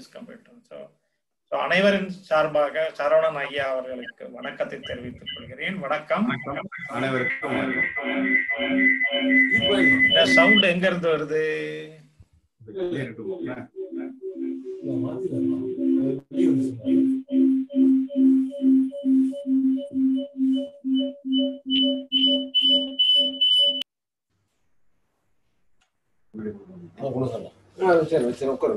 So so அனைவரின் சார்பாக சரவணன் ஐயா அவர்களுக்கு வணக்கத்தை தெரிவித்துக் கொள்கிறேன் வணக்கம் அனைவருக்கும் வணக்கம். இந்த சவுண்ட் எங்க இருந்து வருது வெளியே இருக்குமா? சரி வச்சு உட்காரு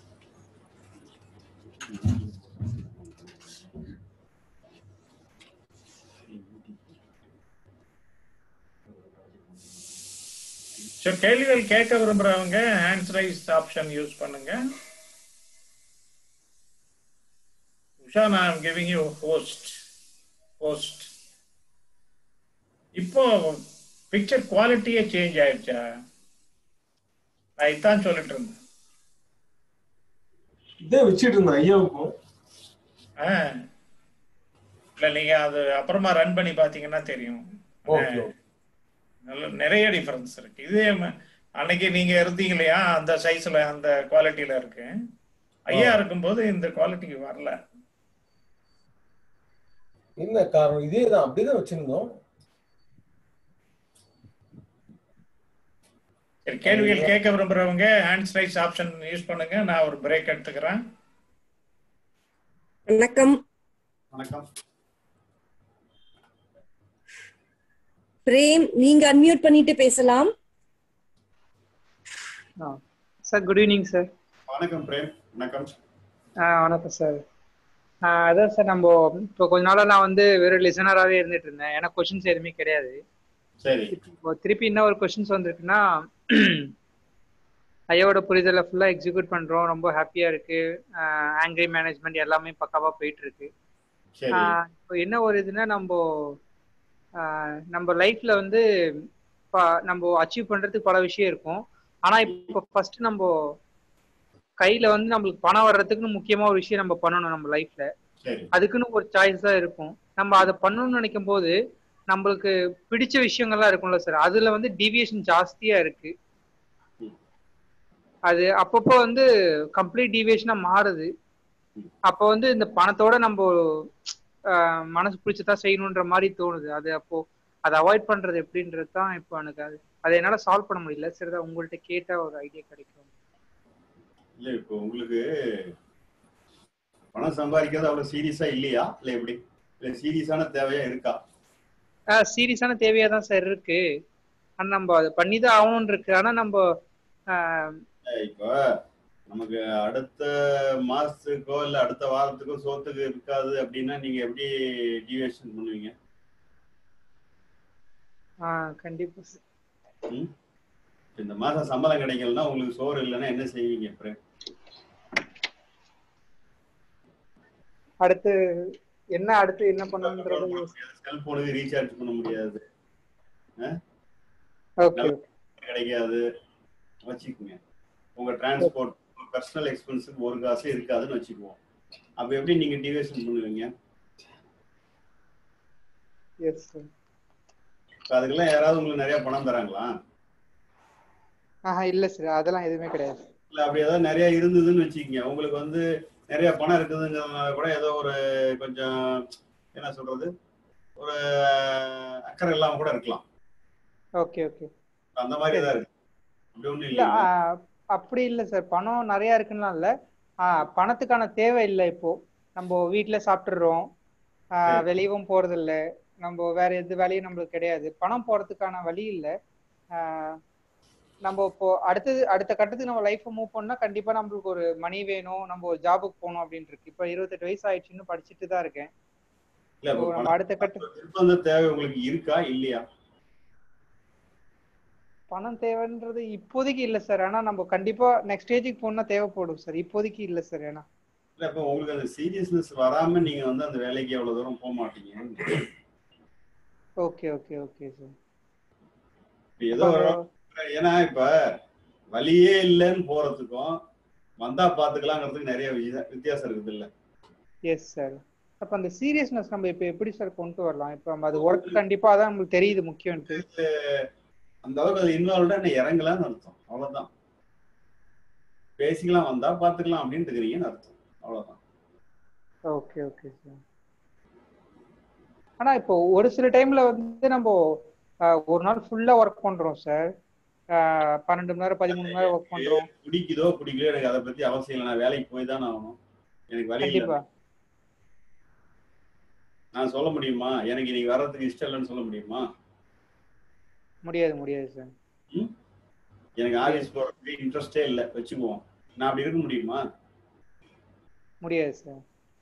ஸோ கேள்விகள் கேட்க விரும்புறவங்க ஹேண்ட்ஸ் ரைஸ் ஆப்ஷன் யூஸ் பண்ணுங்க உஷா நான் கிவிங் யூ ஹோஸ்ட் ஹோஸ்ட் இப்போ பிக்சர் குவாலிட்டியே சேஞ்ச் ஆயிடுச்சா நான் இதான் சொல்லிட்டு இருந்தேன் இதே வச்சிட்டு இருந்தேன் ஐயாவுக்கும் ஆ. இல்ல நீங்க அது அப்புறமா ரன் பண்ணி பாத்தீங்கன்னா தெரியும் ஓகே நல்ல நிறைய டிஃபரன்ஸ் இருக்கு இதே ம- அன்னைக்கு நீங்க இருந்தீங்க இல்லையா அந்த சைஸ்ல அந்த குவாலிட்டியில இருக்கு ஐயா இருக்கும்போது இந்த குவாலிட்டிக்கு வரல என்ன காரணம் இதே தான் அப்படிதான் வச்சிருந்தோம் சரி கேள்விகள் கேட்க விரும்புறவங்க ஹேண்ட்ஸ் ரைஸ் ஆப்ஷன் யூஸ் பண்ணுங்க நான் ஒரு பிரேக் எடுத்துக்கிறேன் வணக்கம் வணக்கம் பிரேம் நீங்க அன்மியூட் பண்ணிட்டு பேசலாம் சார் குட் ஈவினிங் சார் வணக்கம் பிரேம் வணக்கம் வணக்கம் சார் அதான் சார் நம்ம இப்போ கொஞ்ச நாளா நான் வந்து வெறும் லிசனராகவே இருந்துட்டு இருந்தேன் எனக்கு கொஷின்ஸ் எதுவுமே கிடையாது சரி இப்போ திருப்பி என்ன ஒரு கொஷின்ஸ் வந்திருக்குன்னா ஐயாவோட புரிதலை ஃபுல்லாக எக்ஸிக்யூட் பண்ணுறோம் ரொம்ப ஹாப்பியாக இருக்கு ஆங்கிரி மேனேஜ்மெண்ட் எல்லாமே பக்காவாக போயிட்டு இருக்கு சரி ஆஹ் இப்போ என்ன ஒரு இதுன்னா நம்ம ஆஹ் நம்ம லைஃப்ல வந்து ப- நம்ம அச்சீவ் பண்றதுக்கு பல விஷயம் இருக்கும் ஆனா இப்போ ஃபர்ஸ்ட் நம்ம கையில வந்து நம்மளுக்கு பணம் வர்றதுக்குன்னு முக்கியமா ஒரு விஷயம் நம்ம பண்ணணும் நம்ம லைஃப்ல சரி அதுக்குன்னு ஒரு சாய்ஸ் தான் இருக்கும் நம்ம அதை பண்ணணும்னு நினைக்கும் போது நம்மளுக்கு பிடிச்ச விஷயங்கள்லாம் இருக்கும்ல சார் அதுல வந்து டிவியேஷன் ஜாஸ்தியா இருக்கு அது அப்பப்போ வந்து கம்ப்ளீட் டிவியேஷனா மாறுது அப்போ வந்து இந்த பணத்தோட நம்ம ஆஹ், மனசு பிடிச்சதா செய்யணுன்ற மாதிரி தோணுது அது அப்போ அதை அவாய்ட் பண்றது எப்படின்றது தான் இப்போ எனக்கு அது அதை என்னால சால்வ் பண்ண முடியல சரிதான் உங்கள்ட்ட கேட்டா ஒரு ஐடியா கிடைக்கும் இல்ல இப்போ உங்களுக்கு பணம் சம்பாதிக்கிறது அவ்வளவு சீரியஸா இல்லையா இல்ல எப்படி இல்ல சீரியஸான தேவையா இருக்கா சீரியஸான தேவையா தான் சார் இருக்கு ஆனா நம்ம அதை பண்ணி தான் ஆகணும்னு இருக்கு ஆனா நம்ம ஆஹ், இப்போ நமக்கு அடுத்த மாசத்துக்கோ இல்ல அடுத்த வாரத்துக்கோ சோத்துக்கு இருக்காது அப்படின்னா நீங்க எப்படி டிவியேஷன் பண்ணுவீங்க ஆஹ், கண்டிப்பா sir. ம்? இந்த மாசம் சம்பளம் கிடைக்கலன்னா உங்களுக்கு சோறு இல்லைன்னா என்ன செய்வீங்க பிரேம் அடுத்து என்ன அடுத்து என்ன பண்ணணுன்றது செல்போனுக்கு ரீசார்ஜ் பண்ண முடியாது ஓகே கிடைக்காது வச்சுக்கோங்க உங்க டிரான்ஸ்போர்ட் பர்சனல் எக்ஸ்பென்ஸுக்கு ஒரு காசு இருக்காதுன்னு வச்சுக்குவோம் அப்ப எப்படி நீங்க டிவியேஷன் பண்ணுவீங்க எஸ் சார் இப்ப அதுக்கெல்லாம் யாராவது உங்களுக்கு நிறைய பணம் தராங்களா ஆஹா இல்ல சார் அதெல்லாம் எதுவுமே கிடையாது இல்ல அப்படி ஏதாவது நிறைய இருந்ததுன்னு வச்சுக்கோங்க உங்களுக்கு வந்து நிறைய பணம் இருக்குதுங்கிறதுனால கூட ஏதோ ஒரு கொஞ்சம் என்ன சொல்றது ஒரு அக்கறை இல்லாம கூட இருக்கலாம் ஓகே ஓகே அந்த மாதிரி தான் இருக்கு அப்படி ஒண்ணும் இல்ல இல்லையா ஆஹ், அப்படி இல்ல சார் பணம் நிறைய இருக்குன்னா இல்ல ஆஹ், பணத்துக்கான தேவை இல்லை இப்போ நம்ம வீட்ல சாப்பிட்டுடுறோம் ஆஹ், சரி. வெளியவும் போறது இல்ல நம்ம வேற எது வேலையும் நம்மளுக்கு கிடையாது பணம் போறதுக்கான வழி இல்ல ஆஹ், நம்ம இப்போ அடுத்தது அடுத்த கட்டத்துக்கு நம்ம லைஃப்பை மூவ் பண்ணா கண்டிப்பா நம்மளுக்கு ஒரு மணி வேணும் நம்ம ஒரு ஜாபுக்கு போகணும் அப்படின்னு இருக்கு இப்போ இருபத்தெட்டு வயசு ஆயிடுச்சுன்னு படிச்சுட்டு தான் இருக்கேன் இல்ல இப்போ இப்ப நம்ம பணம் அடுத்த கட்ட நிர்பந்த தேவை உங்களுக்கு இருக்கா இல்லையா பணம் தேவைன்றது இப்போதைக்கு இல்ல சார் ஆனா நம்ம கண்டிப்பா நெக்ஸ்ட் ஸ்டேஜுக்கு போனா தேவைப்படும் சார் இப்போதைக்கு இல்ல சார் ஏன்னா இல்ல இப்ப உங்களுக்கு அந்த சீரியஸ்னஸ் வராம நீங்க வந்து அந்த வேலைக்கு அவ்வளவு தூரம் போக மாட்டீங்க ஓகே ஓகே ஓகே சார் இப்ப ஏதோ ஒரு ஏன்னா இப்ப வழியே இல்லைன்னு போறதுக்கும் வந்தா பாத்துக்கலாங்கிறதுக்கு நிறைய வித்தியா- வித்தியாசம் இருக்குது இல்ல எஸ் சார் அப்ப அந்த சீரியஸ்னஸ் நம்ம இப்ப எப்படி சார் கொண்டு வரலாம் இப்ப நம்ம அது ஒர்க் கண்டிப்பா அதான் நம்மளுக்கு தெரியுது முக்கியம்ட்டு அந்த அளவுக்கு அது இன்வால்வ்டா என்ன இறங்கலான்னு அர்த்தம் அவ்வளவுதான் இப்ப பேசிக்கலாம் வந்தா பாத்துக்கலாம் அப்படின்னு இருக்கிறீங்கன்னு அர்த்தம் அவ்வளவுதான் ஓகே ஓகே சார் ஆனா இப்போ ஒரு சில டைம்ல வந்து நம்ம ஆஹ், ஒரு நாள் ஃபுல்லா ஒர்க் பண்றோம் சார் பன்னெண்டு மணி நேரம் பதிமூணு மணி நேரம் ஒர்க் பண்றோம் பிடிக்குதோ பிடிக்கலையோ எனக்கு அதை பத்தி அவசியம் இல்லை நான் வேலைக்கு போய் தானே ஆகணும் எனக்கு வழி இல்லை கண்டிப்பா நான் சொல்ல முடியுமா எனக்கு இன்னைக்கு வர்றதுக்கு இஷ்டம் இல்லைன்னு சொல்ல முடியுமா முடியாது முடியாது சார் எனக்கு ஆஃபீஸ் போறதுக்கு இன்ட்ரெஸ்டே இல்லை வச்சுக்குவோம் நான் அப்படி இருக்க முடியுமா முடியாது சார்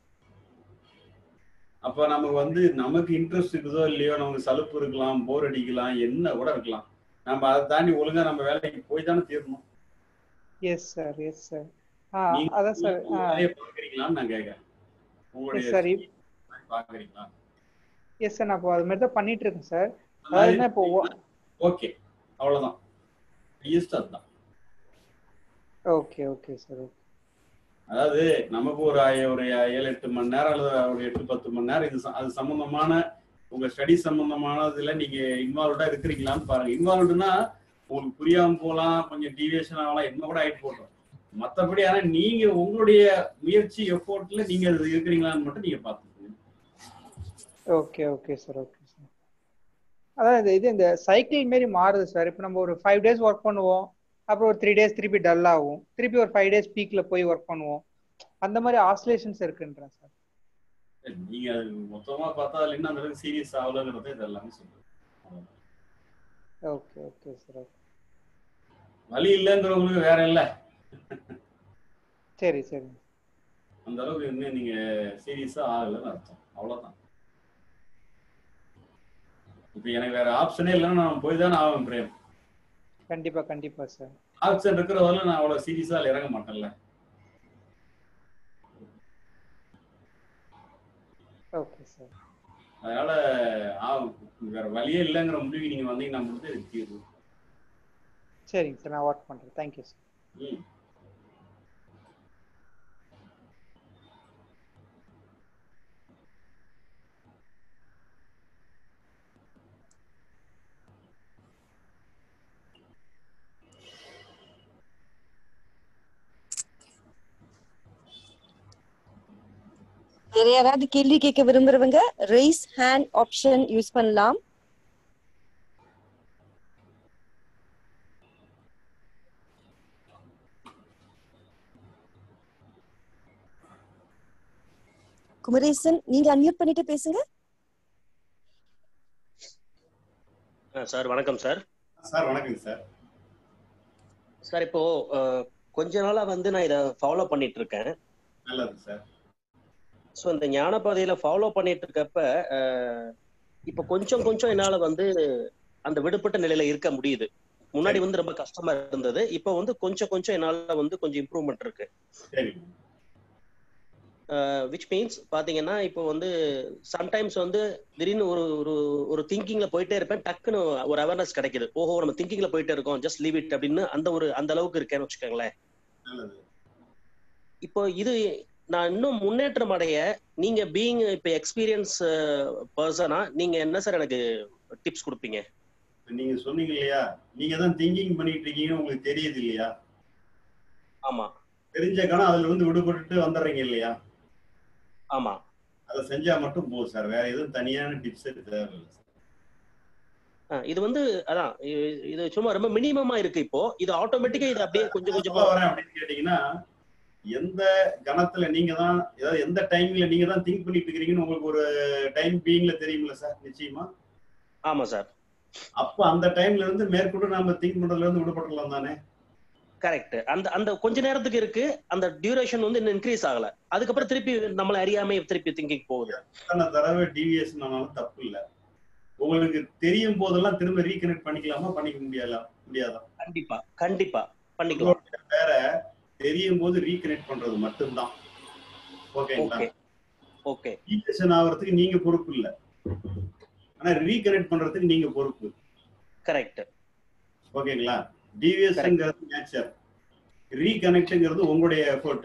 அப்ப நமக்கு வந்து நமக்கு இன்ட்ரெஸ்ட் இருக்குதோ இல்லையோ நமக்கு சலுப்பு இருக்கலாம் போர் அடிக்கலாம் என்ன கூட இருக்கலாம் நம்ம அதை தாண்டி ஒழுங்கா நம்ம வேலைக்கு போய் தானே தீரணும் எஸ் சார் எஸ் சார் ஆ நீங்க- அதான் சார் நீங்க வேலையை பாக்குறீங்களான்னு நான் கேட்கறேன் உங்களுடைய சரி பாக்குறீங்களா எஸ் சார் நான் இப்போ அது மாதிரி தான் பண்ணிட்டு இருக்கேன் சார் அதாவது என்ன இப்போ ஓகே அவ்வளவுதான் ஹையஸ்ட் அதுதான் ஓகே ஓகே சார் ஓகே அதாவது நமக்கு ஒரு ஆய- ஒரு ஏழு எட்டு மணி நேரம் அல்லது ஒரு எட்டு பத்து மணி நேரம் இது ச- அது சம்பந்தமான உங்க ஸ்டடி சம்பந்தமானதுல நீங்க இன்வால்வ்டா இருக்கிறீங்களான்னு பாருங்க இன்வால்வ்டுனா உங்களுக்கு புரியாம போகலாம் கொஞ்சம் டிவியேஷன் ஆகலாம் என்ன கூட ஆயிட்டு போட்டோம் மத்தபடி ஆனா நீங்க உங்களுடைய முயற்சி எஃபோர்ட்ல நீங்க அது இருக்கிறீங்களான்னு மட்டும் நீங்க பாத்துக்கோங்க okay okay sir okay sir அதான் இது இது இந்த சைக்கிள் மாரி மாறுது சார் இப்போ நம்ம ஒரு ஃபைவ் டேஸ் ஒர்க் பண்ணுவோம் அப்புறம் ஒரு த்ரீ டேஸ் திருப்பி டல் ஆகும் திருப்பி ஒரு ஃபைவ் டேஸ் பீக்ல போய் ஒர்க் பண்ணுவோம் அந்த மாதிரி ஆஸ்லேஷன்ஸ் இருக்குன்றேன் சார் நீங்க அது மொத்தமா பார்த்தா அதுல இன்னும் அந்த அளவுக்கு சீரியஸ் ஆகலங்கிறத இது எல்லாமே சொல்றேன் ஓகே ஓகே சார் ஓகே வழி இல்லைங்கிறவங்களுக்கு வேற இல்ல சரி சரி அந்த அளவுக்கு இன்னும் நீங்க சீரியஸா ஆகலைன்னு அர்த்தம் அவ்வளவுதான் இப்ப எனக்கு வேற ஆப்ஷனே இல்லைன்னா நான் போய் தானே ஆவேன் பிரேம் கண்டிப்பா கண்டிப்பா சார் ஆப்ஷன் இருக்கிறதால நான் அவ்வளவு சீரியஸா இறங்க மாட்டேன்ல ஓகே சார் அதனால ஆ- வேற வழியே இல்லைங்கிற முடிவு நீங்க வந்தீங்கன்னா மட்டும் எனக்கு தீர்வு சரிங்க சார் நான் ஒர்க் பண்றேன் தேங்க்யூ சார் ம். வேற யாராவது கேள்வி கேட்க விரும்புறவங்க ரைஸ் ஹேண்ட் ஆப்ஷன் யூஸ் பண்ணலாம் குமரேசன் நீங்க அன்மியூட் பண்ணிட்டு பேசுங்க சார் வணக்கம் சார் சார் வணக்கங்க சார் சார் இப்போ அஹ், கொஞ்ச நாளா வந்து நான் இதை ஃபாலோ பண்ணிட்டு இருக்கேன் நல்லது சார் ஸோ இந்த ஞானபாதையில ஃபாலோ பண்ணிட்டு இருக்கப்ப அஹ், இப்போ கொஞ்சம் கொஞ்சம் என்னால வந்து அந்த விடுபட்ட நிலையில இருக்க முடியுது முன்னாடி வந்து ரொம்ப கஷ்டமா இருந்தது இப்போ வந்து கொஞ்சம் கொஞ்சம் என்னால வந்து கொஞ்சம் இம்ப்ரூவ்மெண்ட் இருக்கு சரி விச் மீன்ஸ் பாத்தீங்கன்னா இப்போ வந்து சம்டைம்ஸ் வந்து திடீர்னு ஒரு ஒரு ஒரு திங்கிங்ல போயிட்டே இருப்பேன் டக்குன்னு ஒரு அவேர்னஸ் கிடைக்குது ஓஹோ நம்ம திங்கிங்ல போயிட்டே இருக்கோம் ஜஸ்ட் லீவ் இட் அப்படின்னு அந்த ஒரு அந்த அளவுக்கு இருக்கேன்னு வச்சுக்கோங்களேன் நல்லது இப்போ இது நான் இன்னும் முன்னேற்றம் அடைய நீங்க பீயிங் இப்ப எக்ஸ்பீரியன்ஸ் பர்சனா நீங்க என்ன சார் எனக்கு டிப்ஸ் கொடுப்பீங்க இப்ப நீங்க சொன்னீங்க இல்லையா நீங்க தான் திங்கிங் பண்ணிட்டு இருக்கீங்கன்னு உங்களுக்கு தெரியுது இல்லையா ஆமா தெரிஞ்ச கணம் அதுல இருந்து விடுபட்டுட்டு வந்துடுறீங்க இல்லையா ஆமா அதை செஞ்சா மட்டும் போதும் சார் வேற எதுவும் தனியான டிப்ஸ் தேவையில்லை அஹ் இது வந்து அதான் இ- இது சும்மா ரொம்ப மினிமமா இருக்கு இப்போ இது ஆட்டோமேட்டிக்கா இது அப்படியே கொஞ்சம் கொஞ்சமா சொல்ல வரேன் அப்படின்னு கேட்டீங்கன்னா எந்த கணத்துல நீங்க தான் ஏதாவது எந்த டைம்ல நீங்க தான் திங்க் பண்ணிட்டு இருக்கிறீங்கன்னு உங்களுக்கு ஒரு டைம் பீயிங்ல தெரியுமில்ல சார் நிச்சயமா ஆமா சார் அப்ப அந்த டைம்ல இருந்து மேற்கொண்டு நாம திங்க் பண்றதுல இருந்து விடுபடலாம் தானே கரெக்ட் அந்த அந்த கொஞ்ச நேரத்துக்கு இருக்கு அந்த டியூரேஷன் வந்து இன்னும் இன்க்ரீஸ் ஆகல அதுக்கப்புறம் திருப்பி நம்மள அறியாம திருப்பி திங்கிங் போகுது எத்தனை தடவை டிவிஎஸ் ஆனாலும் தப்பு இல்ல உங்களுக்கு தெரியும் போதெல்லாம் திரும்ப ரீகனெக்ட் பண்ணிக்கலாமா பண்ணிக்க முடியாதா முடியாதா கண்டிப்பா கண்டிப்பா பண்ணிக்கலாம் வேற தெரியும் போது ரீகனெக்ட் பண்றது மட்டும்தான் ஓகேங்களா ஓகே ஓகே ரீகனெக்ஷன் ஆகிறதுக்கு நீங்க பொறுப்பு இல்ல ஆனா ரீகனெக்ட் பண்றதுக்கு நீங்க பொறுப்பு கரெக்ட் ஓகேங்களா டிவிஎஸ்ங்கிறது நேச்சர் ரீகனெக்ட்ங்கிறது உங்களுடைய எஃபர்ட்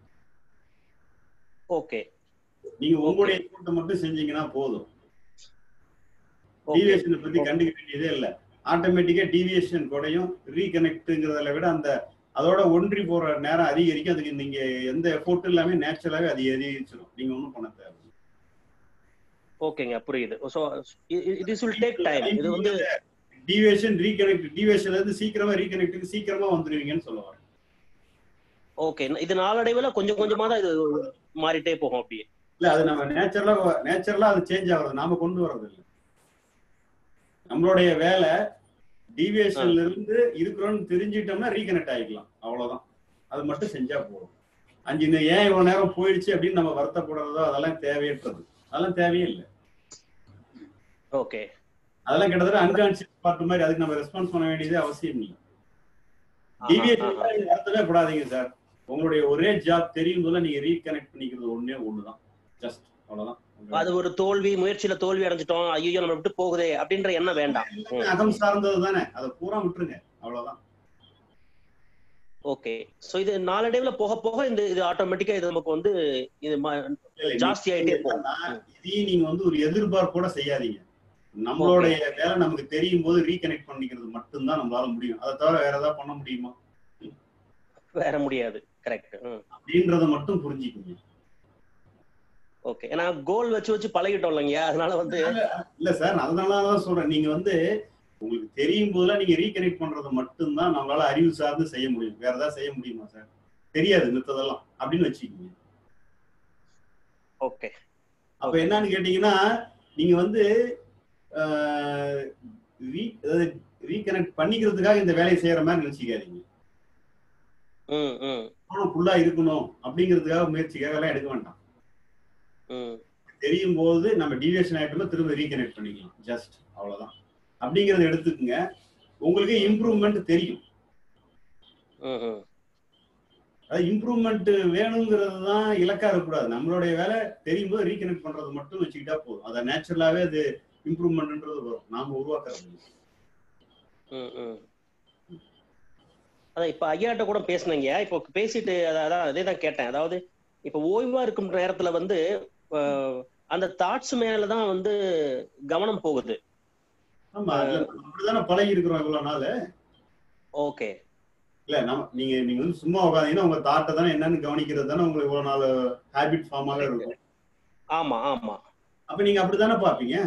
ஓகே நீங்க உங்களுடைய எஃபர்ட் மட்டும் செஞ்சீங்கன்னா போதும் ஓகே டிவியேஷனை பத்தி கண்டுக்க வேண்டியதே இல்ல ஆட்டோமேட்டிக்கா டிவியேஷன் குறையும் ரீகனெக்ட்ங்கிறத விட அந்த அதோட ஒன்றி போற நேரம் அதிகரிக்கும் அதுக்கு நீங்க எந்த எஃபோர்ட் இல்லாம நேச்சுரலாவே அது அதிகரிச்சிடும் நீங்க ஒன்றும் பண்ண தேவை ஓகேங்க புரியுது so this will take time இது வந்து டிவேஷன் ரீகனெக்ட் டிவேஷன்ல இருந்து சீக்கிரமா ரீகனெக்ட் சீக்கிரமா வந்துருவீங்கன்னு சொல்ல வரேன் ஓகே இது நாளடைவுல கொஞ்சம் கொஞ்சமா தான் இது மாறிட்டே போகும் அப்படியே இல்ல அது நம்ம நேச்சுரலா நேச்சுரலா அது சேஞ்ச் ஆகுறது நாம கொண்டு வர்றது இல்ல நம்மளுடைய வேலை டிவியேஷன்ல இருந்து இருக்கிறோம்னு தெரிஞ்சுட்டோம்னா ரீகனெக்ட் ஆகிக்கலாம் அவ்வளவுதான் அது மட்டும் செஞ்சா போதும் அஞ்சு நே- ஏன் இவ்வளவு நேரம் போயிடுச்சு அப்படின்னு நம்ம வருத்தப்படுறதோ அதெல்லாம் தேவையற்றது அதெல்லாம் தேவையே இல்லை ஓகே அதெல்லாம் கிட்டத்தட்ட அன்கான்சியஸ் பார்ட் மாதிரி அதுக்கு நம்ம ரெஸ்பான்ஸ் பண்ண வேண்டியதே அவசியம் இல்லை ஆஹா, டிவியேஷன் ஆஹா. வருத்தமே படாதீங்க சார் உங்களுடைய ஒரே ஜாப் தெரியும் போல நீங்க ரீகனெக்ட் பண்ணிக்கிறது ஒண்ணே ஒண்ணுதான் ஜஸ்ட் அவ்வளவுதான் அது ஒரு தோல்வி முயற்சியில தோல்வி அடைஞ்சிட்டோம் ஐயோ நம்ம விட்டு போகுதே அப்படின்ற எண்ணம் வேண்டாம் ம். அகம் சார்ந்தது தானே அதை பூரா விட்டுருங்க அவ்வளவுதான் ஓகே சோ இது நாளடைவுல போக போக இந்த இது ஆட்டோமேட்டிக்கா இது நமக்கு வந்து இது ம- இல்ல, ஜாஸ்தி ஆயிட்டே போகும் என்னன்னா, இதையும் நீங்க வந்து ஒரு எதிர்பார்ப்போட செய்யாதீங்க நம்மளுடைய வேலை நமக்கு தெரியும் போது ரீகனெக்ட் பண்ணிக்கிறது மட்டும்தான் நம்மளால முடியும் அதை தவிர வேற ஏதாவது பண்ண முடியுமா வேற முடியாது கரெக்ட் அப்படின்றத மட்டும் புரிஞ்சுக்கோங்க ஓகே ஏன்னா கோல் வச்சு வச்சு பழகிட்டோம் இல்லைங்கய்யா அதனால வந்து இல்ல சார் அதனாலதான் சொல்றேன் நீங்க வந்து உங்களுக்கு தெரியும் போதெல்லாம் நீங்க ரீகனெக்ட் பண்றது மட்டும்தான் நம்மளால அறிவு சார்ந்து செய்ய முடியும் வேற ஏதாவது செய்ய முடியுமா சார் தெரியாது மித்ததெல்லாம் அப்படின்னு வச்சுக்கோங்க ஓகே அப்ப என்னன்னு கேட்டீங்கன்னா நீங்க வந்து ரீகனெக்ட் பண்ணிக்கிறதுக்காக இந்த வேலையை செய்யற மாதிரி நினைச்சுக்காதீங்க ம் ம் ஃபுல்லா இருக்கணும் அப்படிங்கிறதுக்காக முயற்சிக்காக எல்லாம் எடுக்க வேண்டாம் ம் தெரியும் போது நம்ம டிவியேஷன் ஆயிட்டோம்னா திரும்ப ரீகனெக்ட் பண்ணிக்கலாம் ஜஸ்ட் அவ்வளவுதான் அப்படிங்கறத எடுத்துக்கங்க உங்களுக்கு இம்ப்ரூவ்மெண்ட் தெரியும் ம் ம் அதாவது இம்ப்ரூவ்மெண்ட் வேணுங்கிறது தான் இலக்கா இருக்கக்கூடாது நம்மளுடைய வேலை தெரியும் போது ரீகனெக்ட் பண்றது மட்டும் வச்சுக்கிட்டா போதும் அதை நேச்சுரலாவே அது இம்ப்ரூவ்மெண்ட்ன்றது வரும் நாம உருவாக்குறது இல்ல. ம், ம். அதான் இப்ப ஐயாட்ட கூட பேசுனீங்க இப்போ பேசிட்டு அத- அதான் அதே தான் கேட்டேன் அதாவது இப்ப ஓய்வா இருக்கும் நேரத்துல வந்து அஹ், அந்த தாட்ஸ் மேலதான் வந்து கவனம் போகுது ஆமா இல்ல, நம்ம அப்படிதானே பழகி இருக்கிறோம் இவ்வளவு நாள் ஓகே இல்ல நம்ம நீங்க நீங்க வந்து சும்மா உட்காந்தீங்கன்னா உங்க தாட்டை தானே என்னன்னு கவனிக்கிறது தானே உங்களுக்கு இவ்வளவு நாள் ஹேபிட் ஃபார்ம் ஆக இருக்கும் ஆமா ஆமா அப்ப நீங்க அப்படித்தானே பாப்பீங்க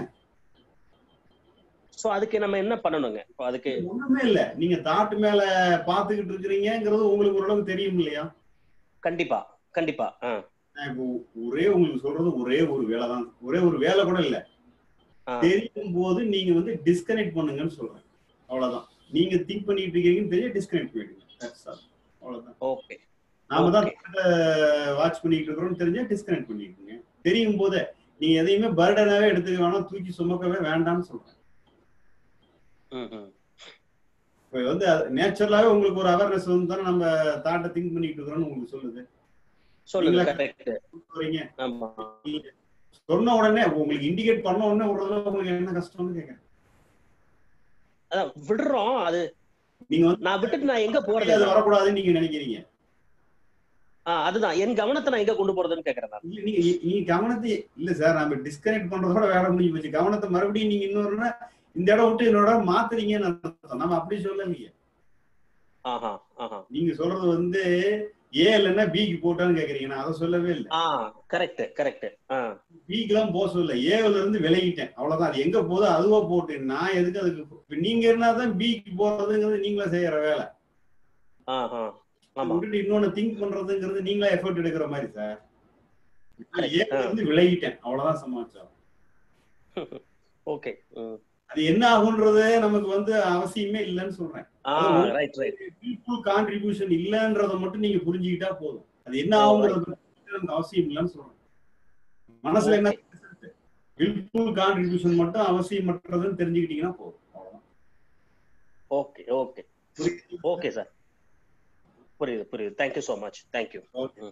சோ அதுக்கு நம்ம என்ன பண்ணணுங்க இப்போ அதுக்கு ஒண்ணுமே இல்ல நீங்க தாட்டு மேல பாத்துக்கிட்டு இருக்கிறீங்கிறது உங்களுக்கு ஓரளவுக்கு தெரியும் இல்லையா கண்டிப்பா கண்டிப்பா ஆ நான் இப்போ ஒரே உங்களுக்கு சொல்றது ஒரே ஒரு வேலை தான் ஒரே ஒரு வேலை கூட இல்ல ஆ. தெரியும் போது நீங்க வந்து டிஸ்கனெக்ட் பண்ணுங்கன்னு சொல்றேன் அவ்வளவுதான் நீங்க திங்க் பண்ணிட்டு இருக்கீங்கன்னு தெரிய டிஸ்கனெக்ட் பண்ணிடுங்க That's all. அவ்வளவுதான் ஓகே நாம தான் Okay. வாட்ச் பண்ணிட்டு இருக்கிறோம்னு தெரிஞ்சா டிஸ்கனெக்ட் பண்ணிக்கோங்க தெரியும் போதே நீங்க எதையுமே பர்டனாவே எடுத்துக்க வேணாம் தூக்கி சுமக்கவே வேண்டாம்னு சொல்றேன் ம் ம் இப்போ வந்து நேச்சுரலாவே உங்களுக்கு ஒரு அவேர்னஸ் வந்து தானே நம்ம தாட்டை திங்க் பண்ணிட்டு இருக்கிறோம்னு உங்களுக்கு சொல்லுது சொல்லுங்க நீங்களா- கரெக்ட் வரீங்க ஆமா சொன்ன உடனே உங்களுக்கு இண்டிகேட் பண்ண உடனே விடுறதுல உங்களுக்கு என்ன கஷ்டம்னு கேட்கறேன் அதான் விடுறோம் அது நீங்க வந்து நான் விட்டுட்டு நான் எங்க போறது அது வரக்கூடாதுன்னு நீங்க நினைக்கிறீங்க ஆ, அதுதான் என் கவனத்தை நான் எங்க கொண்டு போறதுன்னு கேக்குறேன் நான் இல்ல, நீங்க நீங்க கவனத்தை இல்ல சார் நம்ம டிஸ்கனெக்ட் பண்றதோட வேலை முடிஞ்சு போச்சு கவனத்தை மறுபடியும் நீங்க இன்னொரு இந்த இடம் விட்டு இன்னொரு இடம் மாத்துறீங்கன்னு அர்த்தம் நம்ம அப்படி சொல்லலையே ஆஹா ஆஹா நீங்க சொல்றது வந்து ஏ இல்லைன்னா பிக்கு போட்டான்னு கேக்குறீங்க நான் அதை சொல்லவே இல்லை ஆ கரெக்ட் கரெக்ட் ஆ பிக்கு எல்லாம் போக சொல்லல ஏல இருந்து விலகிட்டேன் அவ்வளவுதான் அது எங்க போதோ அதுவா போட்டு நான் எதுக்கு அதுக்கு இப்ப நீங்க இருந்தாதான் பிக்கு போறதுங்கிறது நீங்களா செய்யற வேலை ஆஹா ஆமா விட்டுட்டு இன்னொன்னு திங்க் பண்றதுங்கிறது நீங்களா எஃபர்ட் எடுக்கிற மாதிரி சார் Correct. ஏல இருந்து விலகிட்டேன் அவ்வளவுதான் சமாச்சாரம் ஓகே அது என்ன ஆகுன்றது நமக்கு வந்து அவசியமே இல்லைன்னு சொல்றேன் ஆ ரைட் ரைட் பீப்புள் கான்ட்ரிபியூஷன் இல்லன்றத மட்டும் நீங்க புரிஞ்சுக்கிட்டா போதும் அது என்ன ஆகுங்கிறது பத்தி நமக்கு அவசியம் இல்லைன்னு சொல்றேன் மனசுல என்ன பீப்புள் கான்ட்ரிபியூஷன் மட்டும் அவசியமற்றதுன்னு தெரிஞ்சுக்கிட்டீங்கன்னா போதும் அவ்வளவுதான் ஓகே ஓகே ஓகே சார் புரியுது புரியுது thank you so much thank you okay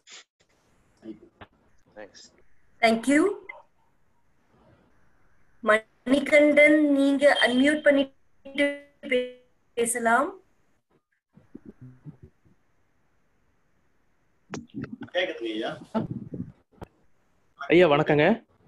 thanks thank you Manikandan நீங்க அன்மியூட் பண்ணிட்டு பேசலாம் கேக்குதுங்க ஐயா ஐயா வணக்கங்க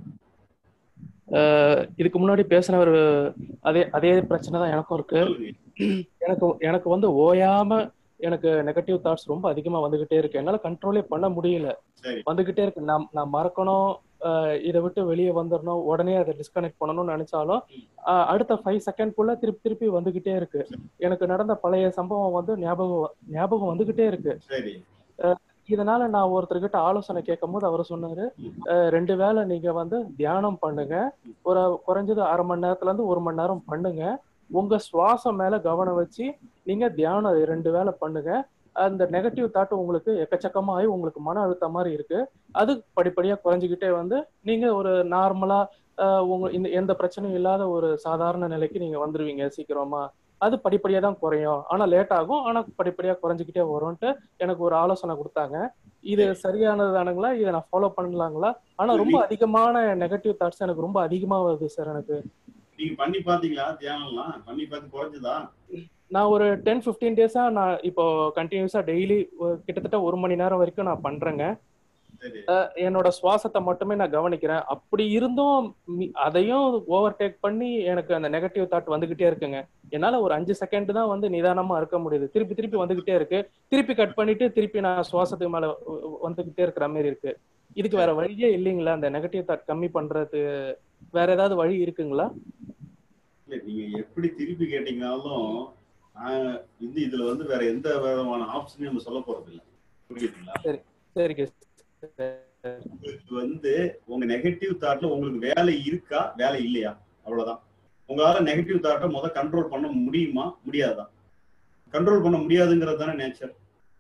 அஹ் இதுக்கு முன்னாடி பேசினவர் அதே அதே பிரச்சனை தான் எனக்கும் இருக்கு சொல்லுங்க எனக்கு எனக்கு வந்து ஓயாம எனக்கு நெகட்டிவ் தாட்ஸ் ரொம்ப அதிகமா வந்துகிட்டே இருக்கு என்னால கண்ட்ரோலே பண்ண முடியல சரி வந்துகிட்டே இருக்கு நான் நான் மறக்கணும் ஆஹ் இதை விட்டு வெளியே வந்துடணும் உடனே அதை டிஸ்கனெக்ட் பண்ணணும்னு நினைச்சாலும் ஆஹ் அடுத்த ஃபைவ் செகண்ட்குள்ள திருப்பி திருப்பி வந்துகிட்டே இருக்கு எனக்கு நடந்த பழைய சம்பவம் வந்து ஞாபகம் ஞாபகம் வந்துகிட்டே இருக்கு சரி இதனால நான் ஒருத்தர்கிட்ட ஆலோசனை கேட்கும் போது அவர் சொன்னாரு அஹ் ரெண்டு வேளை நீங்க வந்து தியானம் பண்ணுங்க ஒரு குறைஞ்சது அரை மணி நேரத்துல இருந்து ஒரு மணி நேரம் பண்ணுங்க உங்க சுவாசம் மேல கவனம் வச்சு நீங்க தியானம் ரெண்டு வேளை பண்ணுங்க அந்த நெகட்டிவ் தாட் உங்களுக்கு எக்கச்சக்கமாகி உங்களுக்கு மன அழுத்தம் மாதிரி இருக்கு அது படிப்படியா குறைஞ்சிக்கிட்டே வந்து நீங்க ஒரு நார்மலா உங்க இந்த எந்த பிரச்சனையும் இல்லாத ஒரு சாதாரண நிலைக்கு நீங்க வந்துருவீங்க சீக்கிரமா அது படிப்படியா தான் குறையும் ஆனா லேட் ஆகும் ஆனா படிப்படியா குறைஞ்சிக்கிட்டே வரும்ட்டு எனக்கு ஒரு ஆலோசனை கொடுத்தாங்க இது சரியானதானுங்களா இதை நான் ஃபாலோ பண்ணலாங்களா ஆனா ரொம்ப அதிகமான நெகட்டிவ் தாட்ஸ் எனக்கு ரொம்ப அதிகமா வருது சார் எனக்கு நீங்க பண்ணி பாத்தீங்களா தியானம்லாம் பண்ணி பார்த்து குறைஞ்சதா நான் ஒரு டென் ஃபிஃப்டீன் டேஸா நான் இப்போ கண்டினியூஸா டெய்லி கிட்டத்தட்ட ஒரு மணி நேரம் வரைக்கும் நான் பண்றேங்க சரி அஹ் என்னோட சுவாசத்தை மட்டுமே நான் கவனிக்கிறேன் அப்படி இருந்தும் மி- அதையும் ஓவர் டேக் பண்ணி எனக்கு அந்த நெகட்டிவ் தாட் வந்துகிட்டே இருக்குங்க என்னால ஒரு அஞ்சு செகண்ட் தான் வந்து நிதானமா இருக்க முடியுது திருப்பி திருப்பி வந்துகிட்டே இருக்கு திருப்பி கட் பண்ணிட்டு திருப்பி நான் சுவாசத்துக்கு மேல வ- வ- வந்துகிட்டே இருக்கிற மாதிரி இருக்கு இதுக்கு வேற வழியே இல்லைங்களா அந்த நெகட்டிவ் தாட் கம்மி பண்றது வேற ஏதாவது வழி இருக்குங்களா இல்ல நீங்க எப்படி திருப்பி கேட்டீங்கனாலும் நான் இது இதுல வந்து வேற எந்த விதமான ஆப்ஷனையும் நம்ம சொல்ல போறது இல்ல புரியுதுங்களா சரி சரிங்க உங்களுக்கு வந்து உங்க நெகட்டிவ் தாட்ல உங்களுக்கு வேலை இருக்கா வேலை இல்லையா அவ்வளவுதான் உங்களால நெகட்டிவ் தாட்டை முத கண்ட்ரோல் பண்ண முடியுமா முடியாதா கண்ட்ரோல் பண்ண முடியாதுங்கிறது தானே நேச்சர்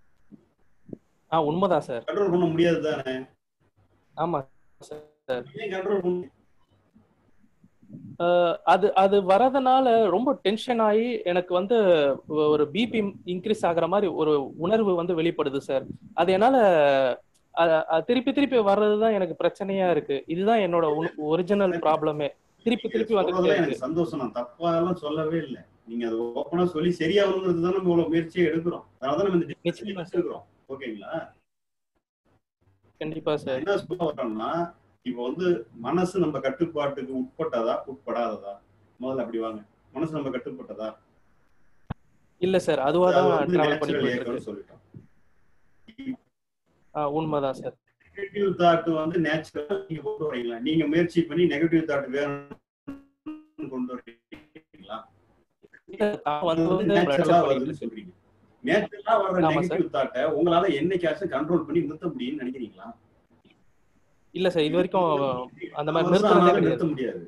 ஆ உண்மைதான் சார் கண்ட்ரோல் பண்ண முடியாது தானே ஆமா சார் ஏன் கண்ட்ரோல் பண்ண அஹ் அது அது வரதுனால ரொம்ப டென்ஷன் ஆகி எனக்கு வந்து ஒரு பிபி இன்க்ரீஸ் ஆகுற மாதிரி ஒரு உணர்வு வந்து வெளிப்படுது சார் அது என்னால அ- அ- திருப்பி திருப்பி வர்றதுதான் எனக்கு பிரச்சனையா இருக்கு இதுதான் என்னோட ஒரிஜினல் ப்ராப்ளமே திருப்பி திருப்பி வந்துகிட்டே சொல்றதுல இருக்கு எனக்கு சந்தோஷம் நான் தப்பா எல்லாம் சொல்லவே இல்லை நீங்க அது ஓப்பனா சொல்லி சரியாகணுங்கிறது தான் நம்ம இவ்வளவு முயற்சியை எடுக்கிறோம் அதனால தான் நம்ம இந்த நிச்சயமா சார் எடுக்கிறோம் ஓகேங்களா கண்டிப்பா சார் என்ன சொல்ல வரோம்னா இப்போ வந்து மனசு நம்ம கட்டுப்பாட்டுக்கு உட்பட்டதா உட்படாததா முதல்ல அப்படி வாங்க மனசு நம்ம கட்டுப்பட்டதா இல்ல சார் அதுவா அது தான் வந்து டிராவல் பண்ணி நேச்சுரல் போயிட்டு இயக்கம்னு இருக்கு சொல்லிட்டோம் ஆ, உண்மைதான் சார் நெகட்டிவ் தாட் வந்து நேச்சுரல் நீங்க கொண்டு வரீங்களா நீங்க முயற்சி பண்ணி நெகட்டிவ் தாட் வேணும்னு கொண்டு வரீங்களா நான் வந்து அது வந்து வந்து நேச்சுரலா accept வருதுன்னு பண்ணிட்டு சொல்றீங்க நேச்சுரலா வர்ற ஆமா சார். நெகட்டிவ் தாட்டை உங்களால என்னைக்காச்சும் கண்ட்ரோல் பண்ணி நிறுத்த முடியும்னு நினைக்கிறீங்களா இல்ல சார் இது வரைக்கும் அந்த மாதிரி அவசரம் நிறுத்துறதே ஆனாலும் கிடையாது நிறுத்த முடியாது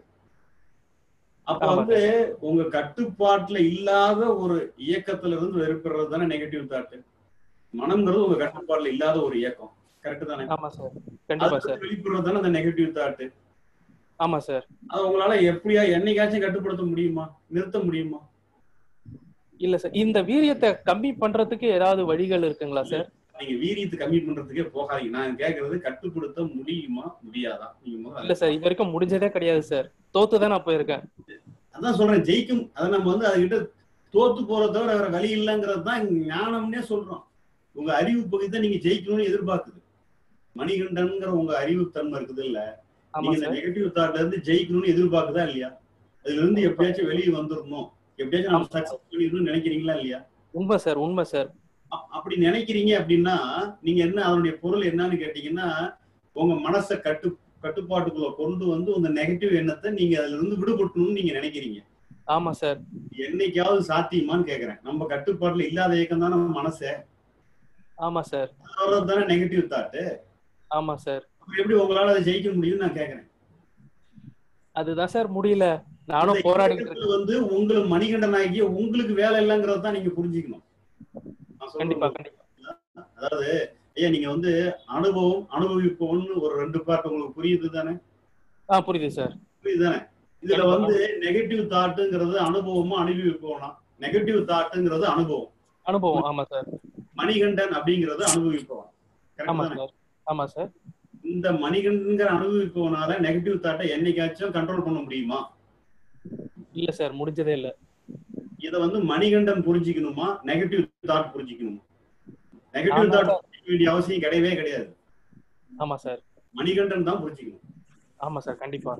அப்ப ஆமா வந்து உங்க கட்டுப்பாட்டுல இல்லாத ஒரு இயக்கத்துல இருந்து வெறுப்புறது தானே நெகட்டிவ் தாட் மனம்ங்கிறது உங்க கட்டுப்பாட்டுல இல்லாத ஒரு இயக்கம் கரெக்ட் தானே ஆமா சார் கண்டிப்பா அது சார் வெளிப்படுறது தானே அந்த நெகட்டிவ் தாட் ஆமா சார் அது உங்களால எப்படியா என்னைக்காச்சும் கட்டுப்படுத்த முடியுமா நிறுத்த முடியுமா இல்ல சார் இந்த வீரியத்தை கம்மி பண்றதுக்கு ஏதாவது வழிகள் இருக்குங்களா சார் நீங்க வீரியத்தை கம்மி பண்றதுக்கே போகாதீங்க நான் கேக்குறது கட்டுப்படுத்த முடியுமா முடியாதா நீங்க முதல்ல இல்ல சார் இது வரைக்கும் முடிஞ்சதே கிடையாது சார் தோத்து தான் நான் போயிருக்கேன் அதான் சொல்றேன் ஜெயிக்கும் அதை நம்ம வந்து அதுகிட்ட தோத்து போறத தவிர வேற வழி இல்லைங்கிறது தான் ஞானம்னே சொல்றோம் உங்க அறிவு பகுதி தான் நீங்க ஜெயிக்கணும்னு எதிர்பார்க்குது மணிகண்டன்ங்கிற உங்க அறிவுத்தன்மை இருக்குது இல்ல ஆமா நீங்க இந்த சார் நெகட்டிவ் தாட்ல இருந்து ஜெயிக்கணும்னு எதிர்பார்க்குதா இல்லையா அதுல இருந்து எப்படியாச்சும் வெளியே வந்துடணும் எப்படியாச்சும் நம்ம சக்சஸ் பண்ணிடணும்னு நினைக்கிறீங்களா இல்லையா உண்மை சார் உண்மை சார் அ- அப்படி நினைக்கிறீங்க அப்படின்னா நீங்க என்ன அதனுடைய பொருள் என்னன்னு கேட்டீங்கன்னா உங்க மனசை கட்டு கட்டுப்பாட்டுக்குள்ள கொண்டு வந்து உங்க நெகட்டிவ் எண்ணத்தை நீங்க அதுல இருந்து விடுபட்டணும்னு நீங்க நினைக்கிறீங்க ஆமா சார் என்னைக்காவது சாத்தியமான்னு கேக்குறேன் நம்ம கட்டுப்பாட்டுல இல்லாத இயக்கம் தான் நம்ம மனசே ஆமா சார் வர்றது தானே நெகட்டிவ் தாட்டு ஆமா சார் எப்படி உங்களால அதை ஜெயிக்க முடியும்னு நான் கேக்குறேன் அதுதான் சார் முடியல இந்த நானும் போராடிட்டு இயக்கத்துல இருக்கேன் வந்து உங்களுக்கு மணிகண்டன் ஆகிய உங்களுக்கு வேலை இல்லைங்கிறத தான் நீங்க புரிஞ்சுக்கணும் நான் சொல்றது கண்டிப்பா கண்டிப்பா அதாவது ஐயா நீங்க வந்து அனுபவம் அனுபவிப்போம்னு ஒரு ரெண்டு பார்ட் உங்களுக்கு புரியுது தானே ஆ புரியுது சார் புரியுது தானே இதுல கண்டிப்பா. வந்து நெகட்டிவ் தாட்டுங்கிறது அனுபவமா அனுபவிப்போம்னா நெகட்டிவ் தாட்டுங்கிறது அனுபவம் அனுபவம் ஆமா சார் மணிகண்டன் அப்படிங்கிறது அனுபவிப்பவன் ஆமா கரெக்ட் தானே சார் ஆமா சார் இந்த மணிகண்டன்கிற அனுபவிப்பவனால நெகட்டிவ் தாட்டை என்னைக்காச்சும் கண்ட்ரோல் பண்ண முடியுமா இல்ல சார் முடிஞ்சதே இல்ல இத வந்து மணிகண்டன் புரிஞ்சுக்கணுமா நெகட்டிவ் தாட் புரிஞ்சுக்கணுமா நெகட்டிவ் ஆமா தாட் சார். புரிஞ்சிக்க வேண்டிய அவசியம் கிடையவே கிடையாது ஆமா சார் மணிகண்டன் தான் புரிஞ்சுக்கணும் ஆமா சார் கண்டிப்பா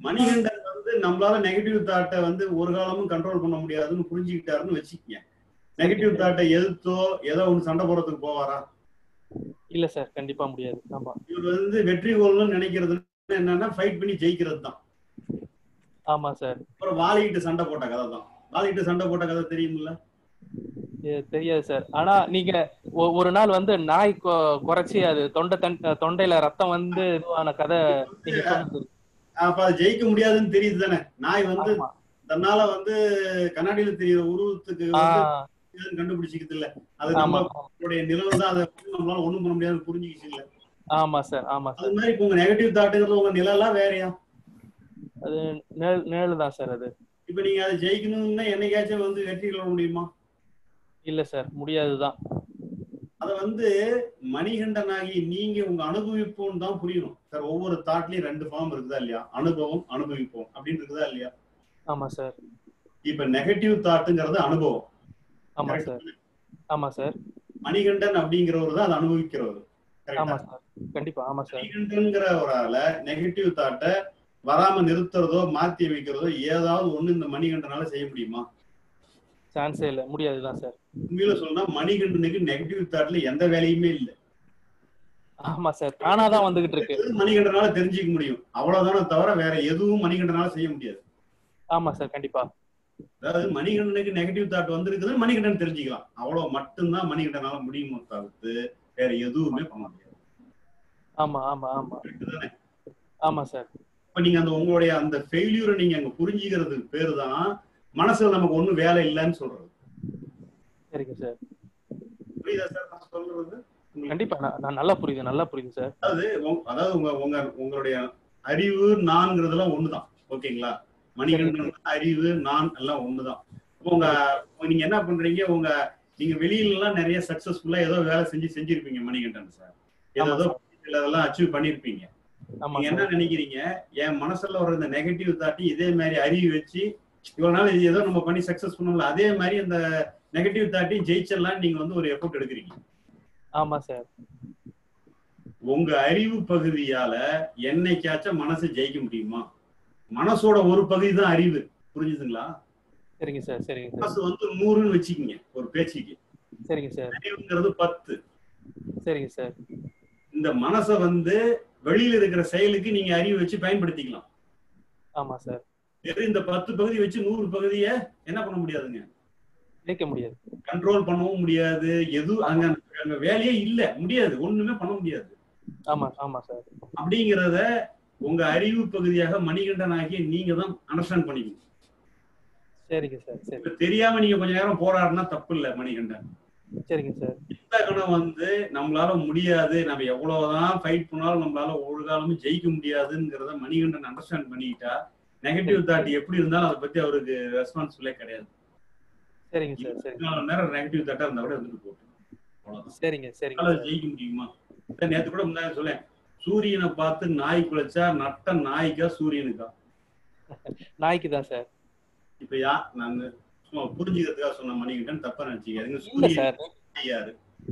மணிகண்டன் வந்து நம்மளால நெகட்டிவ் தாட்டை வந்து ஒரு காலமும் கண்ட்ரோல் பண்ண முடியாதுன்னு புரிஞ்சுக்கிட்டாருன்னு வச்சுக்கங்க நெகட்டிவ் தாட்டை எதிர்த்தோ ஏதோ ஒன்று சண்டை போடுறதுக்கு போவாரா இல்ல சார் கண்டிப்பா முடியாது ஆமா இவர் வந்து வெற்றி கொள்ளணும்னு நினைக்கிறது என்னன்னா ஃபைட் பண்ணி ஜெயிக்கிறது தான் ஆமா சார் அப்புறம் வாலிக்கிட்டு சண்டை போட்ட கதை தான் வாலிக்கிட்டு சண்டை போட்ட கதை தெரியுமில்ல இது தெரியாது சார் ஆனா நீங்க ஒ- ஒரு நாள் வந்து நாய் கொ- குறைச்சி அது தொண்டை தன் தொண்டையில ரத்தம் வந்து இதுவான கதை நீங்க சொன்னது அப்ப அது ஜெயிக்க முடியாதுன்னு தெரியுது தானே நாய் வந்து ஆமா. தன்னால வந்து கண்ணாடியில தெரியுற உருவத்துக்கு ஆ, வந்து இதுன்னு கண்டுபிடிச்சிக்கிறது இல்ல அது ஆமா நம்மளுடைய நிலவு தான் அதை வந்து நம்மளால ஒண்ணும் பண்ண முடியாதுன்னு புரிஞ்சுக்கிச்சு இல்ல ஆமா சார் ஆமா சார் அது மாதிரி இப்ப உங்க நெகட்டிவ் தாட்டுங்கிறது உங்க நிழலாம் வேறயா அது நிழல் நிழல் தான் சார் அது இப்ப நீங்க அதை ஜெயிக்கணும்னா என்னைக்காச்சும் வந்து வெற்றி கொள்ள முடியுமா இல்ல சார் முடியாதுதான் அத வந்து மணிகண்டனாகி நீங்க உங்க அனுபவிப்போம் தான் புரியணும் சார் ஒவ்வொரு தாட்லயும் ரெண்டு ஃபார்ம் இருக்குதா இல்லையா அனுபவம் அனுபவிப்போம் அப்படின்னு இருக்குதா இல்லையா ஆமா சார் இப்ப நெகட்டிவ் தாட்டுங்கிறது அனுபவம் ஆமா சார் ஆமா சார் மணிகண்டன் அப்படிங்கிறவர் தான் அதை அனுபவிக்கிறவர் ஆமா கரெக்டா சார் கண்டிப்பா ஆமா சார் மணிகண்டன்கிற ஒரு ஆள நெகட்டிவ் தாட்டை வராம நிறுத்துறதோ மாத்தி வைக்கிறதோ ஏதாவது ஒண்ணு இந்த மணிகண்டனால செய்ய முடியுமா சான்ஸே இல்ல முடியாதுதான் சார் உண்மையில சொல்லணும்னா மணிகண்டனுக்கு நெகட்டிவ் தாட்ல எந்த வேலையுமே இல்லை ஆமா சார் தானாதான் வந்துகிட்டு இருக்கு எது மணிகண்டனால தெரிஞ்சுக்க முடியும் அவ்வளவுதானே தவிர வேற எதுவும் மணிகண்டனால செய்ய முடியாது ஆமா சார் கண்டிப்பா அதாவது மணிகண்டனுக்கு நெகட்டிவ் தாட் வந்திருக்குது மணிகண்டன் தெரிஞ்சுக்கலாம் அவ்வளவு மட்டும்தான் மணிகண்டனால முடியுமோ தவிர்த்து வேற எதுவுமே பண்ண முடியாது ஆமா ஆமா ஆமா தானே ஆமா சார் இப்ப நீங்க அந்த உங்களுடைய அந்த ஃபெயிலியூரை நீங்க அங்க புரிஞ்சுக்கிறதுக்கு பேரு தான் மனசுல நமக்கு ஒண்ணும் வேலை இல்லைன்னு சொல்றது சரிங்க சார் புரியுதா சார் நான் சொல்றது உங்களுக்கு? கண்டிப்பா நான் நான் நல்லா புரியுது நல்லா புரியுது சார் அதாவது உங்க- அதாவது உங்க உங்க உங்களுடைய அறிவு நான்ங்கிறதெல்லாம் ஒண்ணுதான் ஓகேங்களா மணிகண்டன் அறிவு நான் எல்லாம் ஒண்ணுதான் இப்போ உங்க நீங்க என்ன பண்றீங்க உங்க நீங்க வெளியில எல்லாம் நிறைய சக்சஸ்ஃபுல்லா ஏதோ வேலை செஞ்சு செஞ்சிருப்பீங்க மணிகண்டன் சார் ஏதோ ஆமா ஏதோ சார் அதெல்லாம் அச்சீவ் பண்ணிருப்பீங்க ஆமா நீங்க சார் என்ன நினைக்கிறீங்க என் மனசுல வர இந்த நெகட்டிவ் தாட்டி இதே மாதிரி அறிவு வச்சு இவ்வளவு நாள் இது ஏதோ நம்ம பண்ணி சக்சஸ் பண்ணோம்ல அதே மாதிரி அந்த நெகட்டிவ் தாட்டி ஜெயிச்சிடலாம் நீங்க வந்து ஒரு எஃபோர்ட் எடுக்கிறீங்க ஆமா சார் உங்க அறிவு பகுதியால என்னைக்காச்சும் மனசு ஜெயிக்க முடியுமா மனசோட ஒரு பகுதி தான் அறிவு புரிஞ்சுதுங்களா சரிங்க சார் சரிங்க சார் மனசு வந்து நூறுன்னு வச்சுக்கோங்க ஒரு பேச்சுக்கு சரிங்க சார் அறிவுங்கிறது பத்து சரிங்க சார் இந்த மனசை வந்து வெளியில இருக்கிற செயலுக்கு நீங்க அறிவு வச்சு பயன்படுத்திக்கலாம் ஆமா சார் வெறும் இந்த பத்து பகுதி வச்சு நூறு பகுதியை என்ன பண்ண முடியாதுங்க ஜெயிக்க முடியாது கண்ட்ரோல் பண்ணவும் முடியாது எது அங்க அங்க வேலையே இல்ல முடியாது ஒண்ணுமே பண்ண முடியாது ஆமா ஆமா சார் அப்படிங்கிறத உங்க அறிவு பகுதியாக மணிகண்டனாகிய நீங்க தான் அண்டர்ஸ்டாண்ட் பண்ணிக்கணும் சரிங்க சார் சரி இப்ப தெரியாம நீங்க கொஞ்ச நேரம் போராடினா தப்பு இல்ல மணிகண்டன் சரிங்க சார் இந்த கணம் வந்து நம்மளால முடியாது நம்ம எவ்வளவுதான் ஃபைட் பண்ணாலும் நம்மளால ஒரு காலமும் ஜெயிக்க முடியாதுங்கிறத மணிகண்டன் அண்டர்ஸ்டாண்ட் பண்ணிக்கிட்டா நெகட்டிவ் தாட் எப்படி இருந்தாலும் அதை பத்தி அவருக்கு ரெஸ்பான்சிபிளே கிடையாது சரிங்க சார் சரிங்க நாலு மணி நேரம் நெகட்டிவ் தாட்டா இருந்தா கூட இருந்துட்டு போகும் அவ்வளவுதான் சரிங்க சரிங்க அதனால சார் ஜெயிக்க முடியுமா அதான் நேத்து கூட முன்னாடி சொல்லேன் சூரியனை பார்த்து நாய் குலைச்சா நட்ட நாய்க்கா சூரியனுக்கா நாய்க்கு தான் சார் இப்ப யா நான் சும்மா புரிஞ்சுக்கிறதுக்காக சொன்ன மணிக்கிட்டேன் தப்பா நினைச்சுக்காதீங்க இல்ல சூரியன் சார் நாய் யாரு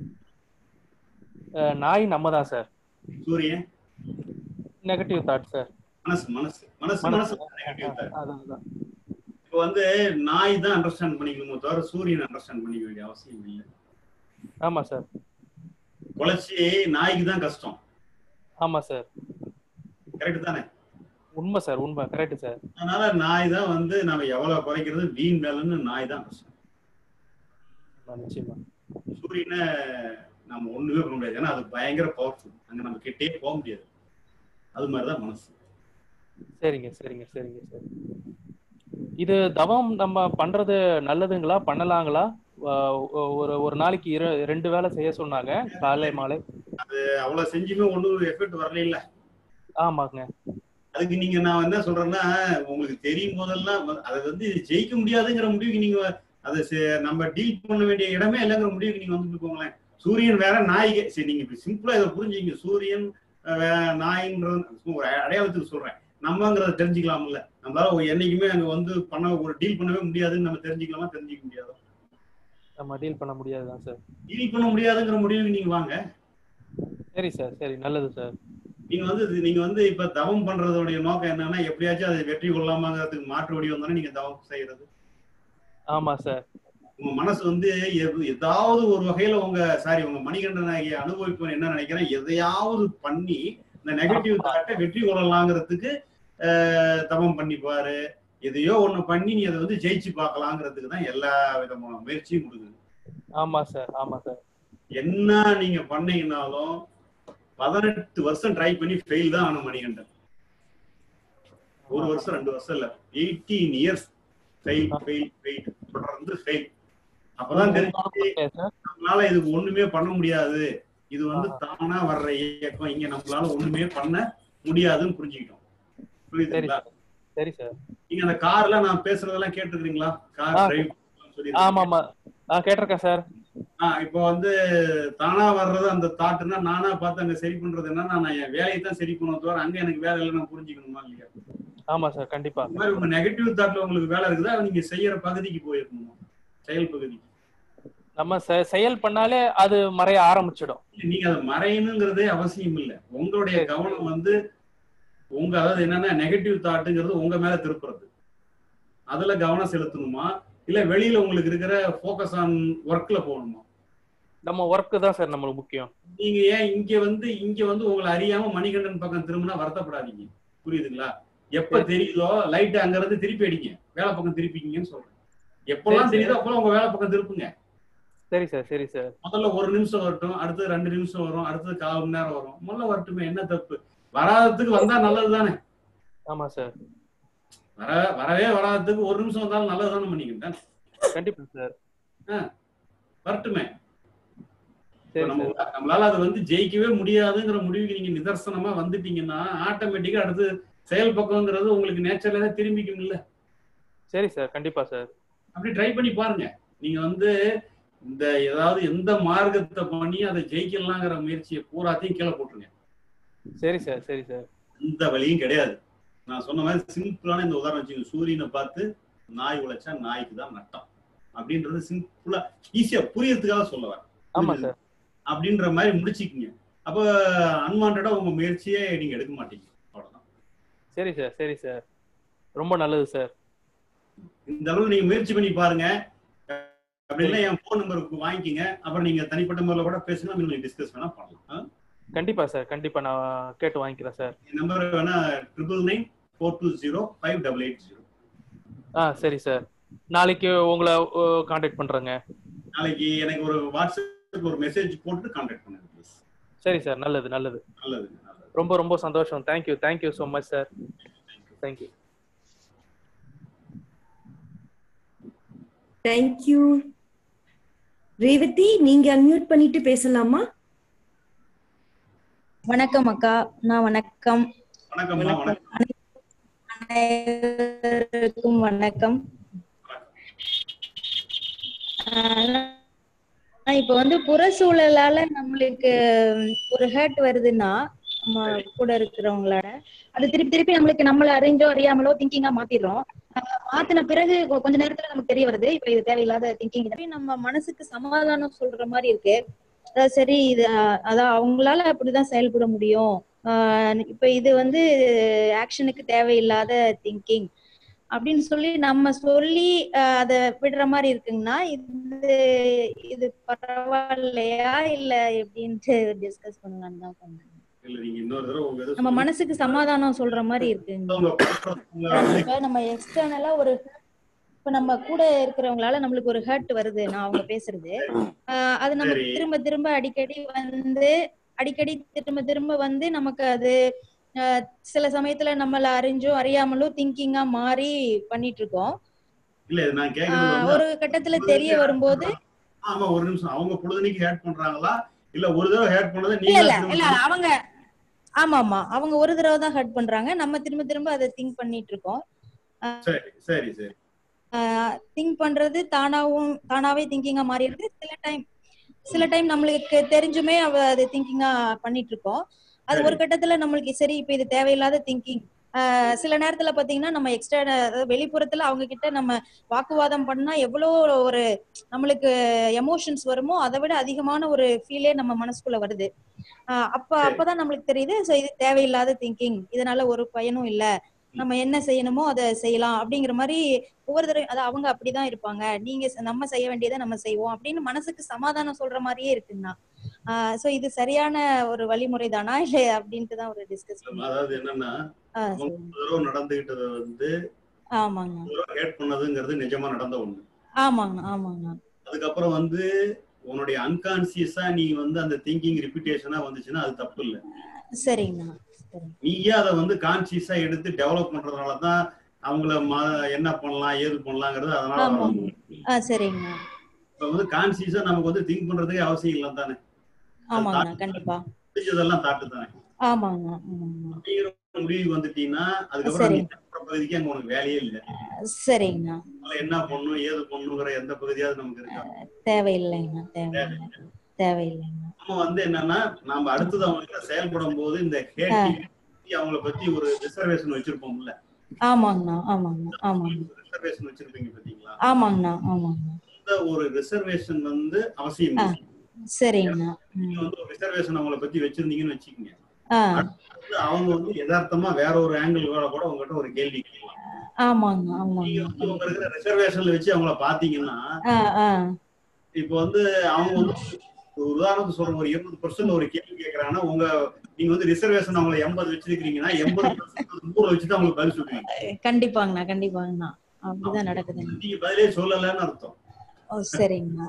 அஹ், நாய் நம்ம தான் சார் சூரியன் நெகட்டிவ் தாட் சார் மனசு மனசு மனசு மனசு மனசு நெகட்டிவ் தாட் அதான் அதான் இப்போ வந்து நாய் தான் அண்டர்ஸ்டாண்ட் பண்ணிக்கணுமோ தவிர சூரியன் அண்டர்ஸ்டாண்ட் பண்ணிக்க வேண்டிய அவசியம் இல்லை ஆமா சார் குலைச்சி நாய்க்கு தான் கஷ்டம் ஆமா சார் கரெக்ட் தானே உண்மை சார் உண்மை கரெக்ட் சார் அதனால நாய் தான் வந்து நம்ம எவ்வளவு குறைக்கிறது வீண் வேலைன்னு நாய் தான் கஷ்டம் ஆமா, நிச்சயமா சூரியனை நம்ம ஒண்ணுமே பண்ண முடியாது ஏன்னா அது பயங்கர பவர்ஃபுல் அங்க நம்ம கிட்டே போக முடியாது அது மாதிரிதான் மனசு சரிங்க சரிங்க சரிங்க சார் இது தவம் நம்ம பண்றது நல்லதுங்களா பண்ணலாங்களா அஹ், ஒ- ஒரு ஒரு நாளைக்கு இரு ரெண்டு வேளை செய்ய சொன்னாங்க காலை மாலை அது அவ்வளவு செஞ்சுமே ஒண்ணும் எஃபெக்ட் வரல இல்ல ஆமாங்க அதுக்கு நீங்க நான் என்ன சொல்றேன்னா உங்களுக்கு தெரியும் போதெல்லாம் வ- அதை வந்து ஜெயிக்க முடியாதுங்கிற முடிவுக்கு நீங்க அதை செ- நம்ம டீல் பண்ண வேண்டிய இடமே இல்லைங்கிற முடிவுக்கு நீங்க வந்துட்டு போங்களேன் சூரியன் வேற நாய்க்கு சரி நீங்க இப்படி சிம்பிளா இதை புரிஞ்சுங்க சூரியன் அஹ், வே- நாயின்றது சும்மா ஒரு அடையாளத்துக்கு சொல்றேன் நம்மங்கிறத தெரிஞ்சுக்கலாம்ல நம்மளால ஒரு என்னைக்குமே அங்க வந்து பண்ண ஒரு டீல் பண்ணவே முடியாதுன்னு நம்ம தெரிஞ்சுக்கலாமா தெரிஞ்சுக்க முடியாது நம்ம டீல் பண்ண முடியாதுதான் சார் டீல் பண்ண முடியாதுங்கிற முடிவுக்கு நீங்க வாங்க சரி சார் சரி நல்லது சார் நீங்க வந்து இது- நீங்க வந்து இப்ப தவம் பண்றதோடைய நோக்கம் என்னன்னா எப்படியாச்சும் அதை வெற்றி கொள்ளாமங்கிறதுக்கு மாற்று வடிவம் தானே நீங்க தவம் செய்யறது ஆமா சார் உங்க மனசு வந்து எது- ஏதாவது ஒரு வகையில உங்க சாரி உங்க மணிகண்டன் ஆகிய அனுபவிப்பவன் என்ன நினைக்கிறேன் எதையாவது பண்ணி இந்த நெகட்டிவ் தாட்டை வெற்றி கொள்ளலாங்கிறதுக்கு ஆஹ், தவம் பண்ணிப்பாரு எதையோ ஒண்ணு பண்ணி நீ அதை வந்து ஜெயிச்சு பார்க்கலாங்கிறதுக்கு தான் எல்லா விதமான முயற்சியும் கொடுக்குது ஆமா சார் ஆமா சார் என்ன நீங்க பண்ணீங்கனாலும் பதினெட்டு வருஷம் ட்ரை பண்ணி ஃபெயில் தான் ஆன மணிகண்டன் ஒரு வருஷம் ரெண்டு வருஷம் இல்ல eighteen years fail fail fail தொடர்ந்து ஃபெயில் அப்பதான் தெரிஞ்சு சார் நம்மளால இதுக்கு ஒண்ணுமே பண்ண முடியாது இது வந்து தானா வர்ற இயக்கம் இங்க நம்மளால ஒண்ணுமே பண்ண முடியாதுன்னு புரிஞ்சுக்கிட்டோம் சரி புரியுதுங்களா சார் சரி சார் நீங்க அந்த கார்ல நான் பேசுறதெல்லாம் கேட்டுருக்கீங்களா கார் ஆ. டிரைவ் சொல்லி ஆமா ஆமா ஆ கேட்டிருக்கேன் சார் ஆஹ் இப்போ வந்து தானா வர்றது அந்த தாட்டுனா நானா பார்த்து அங்க சரி பண்றது என்னன்னா நான் என் வேலையை தான் சரி பண்ண தவிர அங்க எனக்கு வேலை இல்லை நான் புரிஞ்சுக்கணுமா இல்லையா ஆமா சார் கண்டிப்பா இந்த மாதிரி உங்க நெகட்டிவ் தாட்ல உங்களுக்கு வேலை இருக்குதா நீங்க செய்யற பகுதிக்கு போயிருக்கணுமா செயல் பகுதி நம்ம செ- செயல் பண்ணாலே அது மறைய ஆரம்பிச்சிடும் நீங்க அதை மறையணுங்கிறதே அவசியம் இல்லை உங்களுடைய கவனம் வந்து உங்க அதாவது என்னன்னா நெகட்டிவ் தாட்டுங்கிறது உங்க மேல திருப்புறது அதுல கவனம் செலுத்தணுமா இல்ல வெளியில உங்களுக்கு இருக்கிற ஃபோக்கஸ் ஆன் ஒர்க்ல போகணுமா நம்ம ஒர்க்கு தான் சார் நம்மளுக்கு முக்கியம் நீங்க ஏன் இங்க வந்து இங்க வந்து உங்களை அறியாம மணிகண்டன் பக்கம் திரும்பினா வருத்தப்படாதீங்க புரியுதுங்களா எப்ப தெரியுதோ லைட் அங்க இருந்து திருப்பி அடிங்க வேலை பக்கம் திருப்பிங்கன்னு சொல்றேன் எப்பெல்லாம் சரி, தெரியுதோ அப்பெல்லாம் உங்க வேலை பக்கம் திருப்புங்க சரி சார் சரி சார் முதல்ல ஒரு நிமிஷம் வரட்டும் அடுத்தது ரெண்டு நிமிஷம் வரும் அடுத்தது கால் மணி நேரம் வரும் முதல்ல வரட்டுமே என்ன தப்பு வராததுக்கு வந்தா நல்லது தானே ஆமா சார் வர வரவே வராததுக்கு ஒரு நிமிஷம் வந்தாலும் நல்லது தானே பண்ணிக்கிட்டேன் கண்டிப்பா சார் வரட்டுமே இப்ப சரி நம்ம சார் நம்மளால அதை வந்து ஜெயிக்கவே முடியாதுங்கிற முடிவுக்கு நீங்க நிதர்சனமா வந்துட்டீங்கன்னா ஆட்டோமேட்டிக்கா அடுத்து செயல் பக்கம்ங்கிறது உங்களுக்கு நேச்சுரலா திரும்பிக்கும்ல சரி சார் கண்டிப்பா சார் அப்படி ட்ரை பண்ணி பாருங்க நீங்க வந்து இந்த ஏதாவது எந்த மார்க்கத்தை பண்ணி அதை ஜெயிக்கலாங்கிற முயற்சியை பூராத்தையும் கீழே போட்டுருங்க சரி சார் சரி சார் எந்த வழியும் கிடையாது நான் சொன்ன மாதிரி சிம்பிளான இந்த உதாரணம் வச்சுக்கோங்க சூரியனை பார்த்து நாய் உழைச்சா நாய்க்கு தான் நட்டம் அப்படின்றது சிம்பிளா ஈஸியா புரியறதுக்காக சொல்ல வரேன் ஆமா புரியுது? சார் அப்படின்ற மாதிரி முடிச்சுக்கிங்க அப்ப அன்வான்டா உங்க முயற்சியே நீங்க எடுக்க மாட்டீங்க அவ்வளவுதான் சரி சார் சரி சார் ரொம்ப நல்லது சார் இந்த அளவு நீங்க முயற்சி பண்ணி பாருங்க அப்படி இல்லை என் ஃபோன் நம்பருக்கு வாங்கிக்கிங்க அப்புறம் நீங்க தனிப்பட்ட முறையில் கூட பேசணும் நீங்க டிஸ்கஸ் வேணா பண்ணலாம் கண்டிப்பா சார் கண்டிப்பா நான் கேட்டு வாங்கிக்கிறேன் சார் நம்பர் வேணா triple nine four two zero five double eight zero ஆ சரி சார் நாளைக்கு உங்களை காண்டாக்ட் பண்றேங்க நாளைக்கு எனக்கு ஒரு வாட்ஸ்அப் ஒரு மெசேஜ் போட்டு கான்டாக்ட் பண்ணுங்க ப்ளீஸ் சரி சார் நல்லது நல்லது நல்லது நல்லது ரொம்ப ரொம்ப சந்தோஷம் thank you thank you so much sir thank you thank you Revathi நீங்க அன்மியூட் பண்ணிட்டு பேசலாமா வணக்கம் அக்கா நான் வணக்கம் வணக்கம்மா வணக்கம் அனைவருக்கும் வணக்கம் ஆஹ் இப்ப வந்து புற சூழலால நம்மளுக்கு ஒரு ஹர்ட் வருதுன்னா நம்ம கூட இருக்கிறவங்களோட அது திருப்பி திருப்பி நம்மளுக்கு நம்மள அறிஞ்சோ அறியாமலோ திங்கிங்கா மாத்திடுறோம் ஆஹ் மாத்தின பிறகு கொ- கொஞ்ச நேரத்துல நமக்கு தெரிய வருது இப்ப இது தேவையில்லாத திங்கிங் நம்ம மனசுக்கு சமாதானம் சொல்ற மாதிரி இருக்கு அதாவது சரி இது ஆஹ் அதான் அவங்களால அப்படிதான் செயல்பட முடியும் ஆஹ் இப்ப இது வந்து ஆக்ஷனுக்கு தேவையில்லாத திங்கிங் அப்படின்னு சொல்லி நம்ம சொல்லி ஆஹ் அத விடுற மாதிரி இருக்குங்கன்னா இது இது பரவாயில்லையா இல்ல எப்படின்ட்டு டிஸ்கஸ் பண்ணலாம்னு தான் பண்ணேன் இல்ல நீங்க இன்னொரு தடவை உங்க இது நம்ம மனசுக்கு சமாதானம் சொல்ற மாதிரி இருக்குங்க உங்க பண்றது- இப்ப நம்ம எக்ஸ்டர்னலா ஒரு இப்ப நம்ம கூட இருக்கிறவங்களால நம்மளுக்கு ஒரு ஹர்ட் வருது நான் அவங்க பேசுறது ஆஹ் அது நமக்கு சரி. திரும்ப திரும்ப அடிக்கடி வந்து அடிக்கடி திரும்ப திரும்ப வந்து நமக்கு அது ஆஹ் சில சமயத்துல நம்மள அறிஞ்சோ அறியாமலோ திங்கிங்கா மாறி பண்ணிட்டு இருக்கோம் இல்ல இது நான் கேக்குறது ஆஹ் வந்து ஒரு கட்டத்துல தெரிய வரும்போது ஆமா ஒரு நிமிஷம் அவங்க பொழுதுனைக்கு ஹேட் பண்றாங்களா இல்ல ஒரு தடவை ஹேட் பண்ணதை இல்ல நீங்க இல்ல இல்ல அவங்க ஆமா ஆமா அவங்க ஒரு தடவை தான் ஹர்ட் பண்றாங்க நம்ம திரும்ப திரும்ப அதை திங்க் பண்ணிட்டு இருக்கோம் சரி சரி சரி திங்க் பண்றது தானாவும் தானாவே திங்கிங்கா மாறி இருக்கு சில டைம் சில டைம் நம்மளுக்கு தெரிஞ்சுமே அவ அது திங்கிங்கா பண்ணிட்டு இருக்கோம் அது ஒரு கட்டத்துல நம்மளுக்கு சரி இப்ப இது தேவையில்லாத திங்கிங் சில நேரத்துல பாத்தீங்கன்னா நம்ம எக்ஸ்ட்ரா வெளிப்புறத்துல அவங்க கிட்ட நம்ம வாக்குவாதம் பண்ணா எவ்வளவு ஒரு நம்மளுக்கு எமோஷன்ஸ் வருமோ அதை விட அதிகமான ஒரு ஃபீலே நம்ம மனசுக்குள்ள வருது ஆஹ் அப்ப சரி. அப்பதான் நம்மளுக்கு தெரியுது so இது தேவையில்லாத திங்கிங் இதனால ஒரு பயனும் இல்ல நம்ம என்ன செய்யணுமோ அதை செய்யலாம் அப்படிங்கிற மாதிரி ஒவ்வொரு தடவை அது அவங்க அப்படிதான் இருப்பாங்க நீங்க செ- நம்ம செய்ய வேண்டியதை நம்ம செய்வோம் அப்படின்னு மனசுக்கு சமாதானம் சொல்ற மாதிரியே இருக்குங்கண்ணா ஆஹ் சோ இது சரியான ஒரு வழிமுறை தானா இல்ல அப்படின்ட்டு தான் ஒரு டிஸ்கஸ் அதாவது என்னன்னா அவங்க ஒரு தடவை நடந்துகிட்டதை வந்து ஆமாங்கண்ணா ஒரு தடவை ஹேட் பண்ணதுங்கிறது நிஜமா நடந்த ஒண்ணு ஆமாங்கண்ணா ஆமாங்கண்ணா அதுக்கப்புறம் வந்து உன்னுடைய அன்கான்சியஸா நீ வந்து அந்த திங்கிங் ரிப்பீட்டேஷனா வந்துச்சுன்னா அது தப்பு இல்ல சரிங்கண்ணா சரி நீயே அதை வந்து கான்சியஸா எடுத்து டெவலப் பண்றதுனால தான் அவங்கள ம- என்ன பண்ணலாம் ஏது பண்ணலாங்கிறது அதனால ஆமா வரும். ஆ சரிங்கண்ணா இப்ப வந்து கான்சியஸா நமக்கு வந்து திங்க் பண்றதுக்கே அவசியம் இல்லை தானே ஆமாங்கண்ணா கண்டிப்பா தெரிஞ்சதெல்லாம் தாட்டு தானே ஆமாங்கண்ணா ஆமாங்கண்ணா அப்படிங்கிற முடிவுக்கு வந்துட்டீங்கன்னா அதுக்கப்புறம் நீ சரிங்க. சாப்பிடுற பகுதிக்கு அங்க உனக்கு வேலையே இல்லை சரிங்கண்ணா அதனால என்ன பண்ணும் ஏது பண்ணுங்கிற எந்த பகுதியாவது நமக்கு இருக்கா தேவையில்லைங்கண்ணா தேவையில்லை தேவையில்லைங்கண்ணா நம்ம வந்து என்னன்னா நாம அடுத்தது அவங்க கிட்ட செயல்படும் போது இந்த ஹேட்டிங் அவங்கள பத்தி ஒரு ரிசர்வேஷன் வச்சிருப்போம்ல ஆமாங்கண்ணா ஆமாங்கண்ணா ஆமாங்க ரிசர்வேஷன் வச்சிருப்பீங்க பாத்தீங்களா ஆமாங்கண்ணா ஆமாங்கண்ணா இந்த ஒரு ரிசர்வேஷன் வந்து அவசியம் ஆ இல்லை. சரிங்கண்ணா நீங்க வந்து ஒரு ரிசர்வேஷன் அவங்கள பத்தி வச்சிருந்தீங்கன்னு வச்சுக்கோங்க ஆ அடுத்து அவங்க வந்து யதார்த்தமா வேற ஒரு ஆங்கிள் கூட உங்ககிட்ட ஒரு கேள்வி கேட்கலாம் ஆமாங்கண்ணா நீங்க ஆமாங்கண்ணா வந்து உங்க இருக்கிற ரிசர்வேஷன்ல வச்சு அவங்கள பாத்தீங்கன்னா ஆ ஆ இப்போ வந்து அவங்க வந்து ஒரு உதாரணத்துக்கு சொல்ற ஒரு இருபது பர்சன்ட் ஒரு கேள்வி கேட்கறாங்கன்னா உங்க நீங்க வந்து ரிசர்வேஷன் அவங்கள எண்பது வச்சிருக்கீங்கன்னா எண்பது பர்சன்ட் நூறு வச்சுட்டு அவங்களுக்கு பதில் சொல்லுவீங்க கண்டிப்பாங்கண்ணா கண்டிப்பாங்கண்ணா அப்படிதான் நடக்குதுங்க நீங்க பதிலே சொல்லலன்னு அர்த்தம் ஓ சரிங்கண்ணா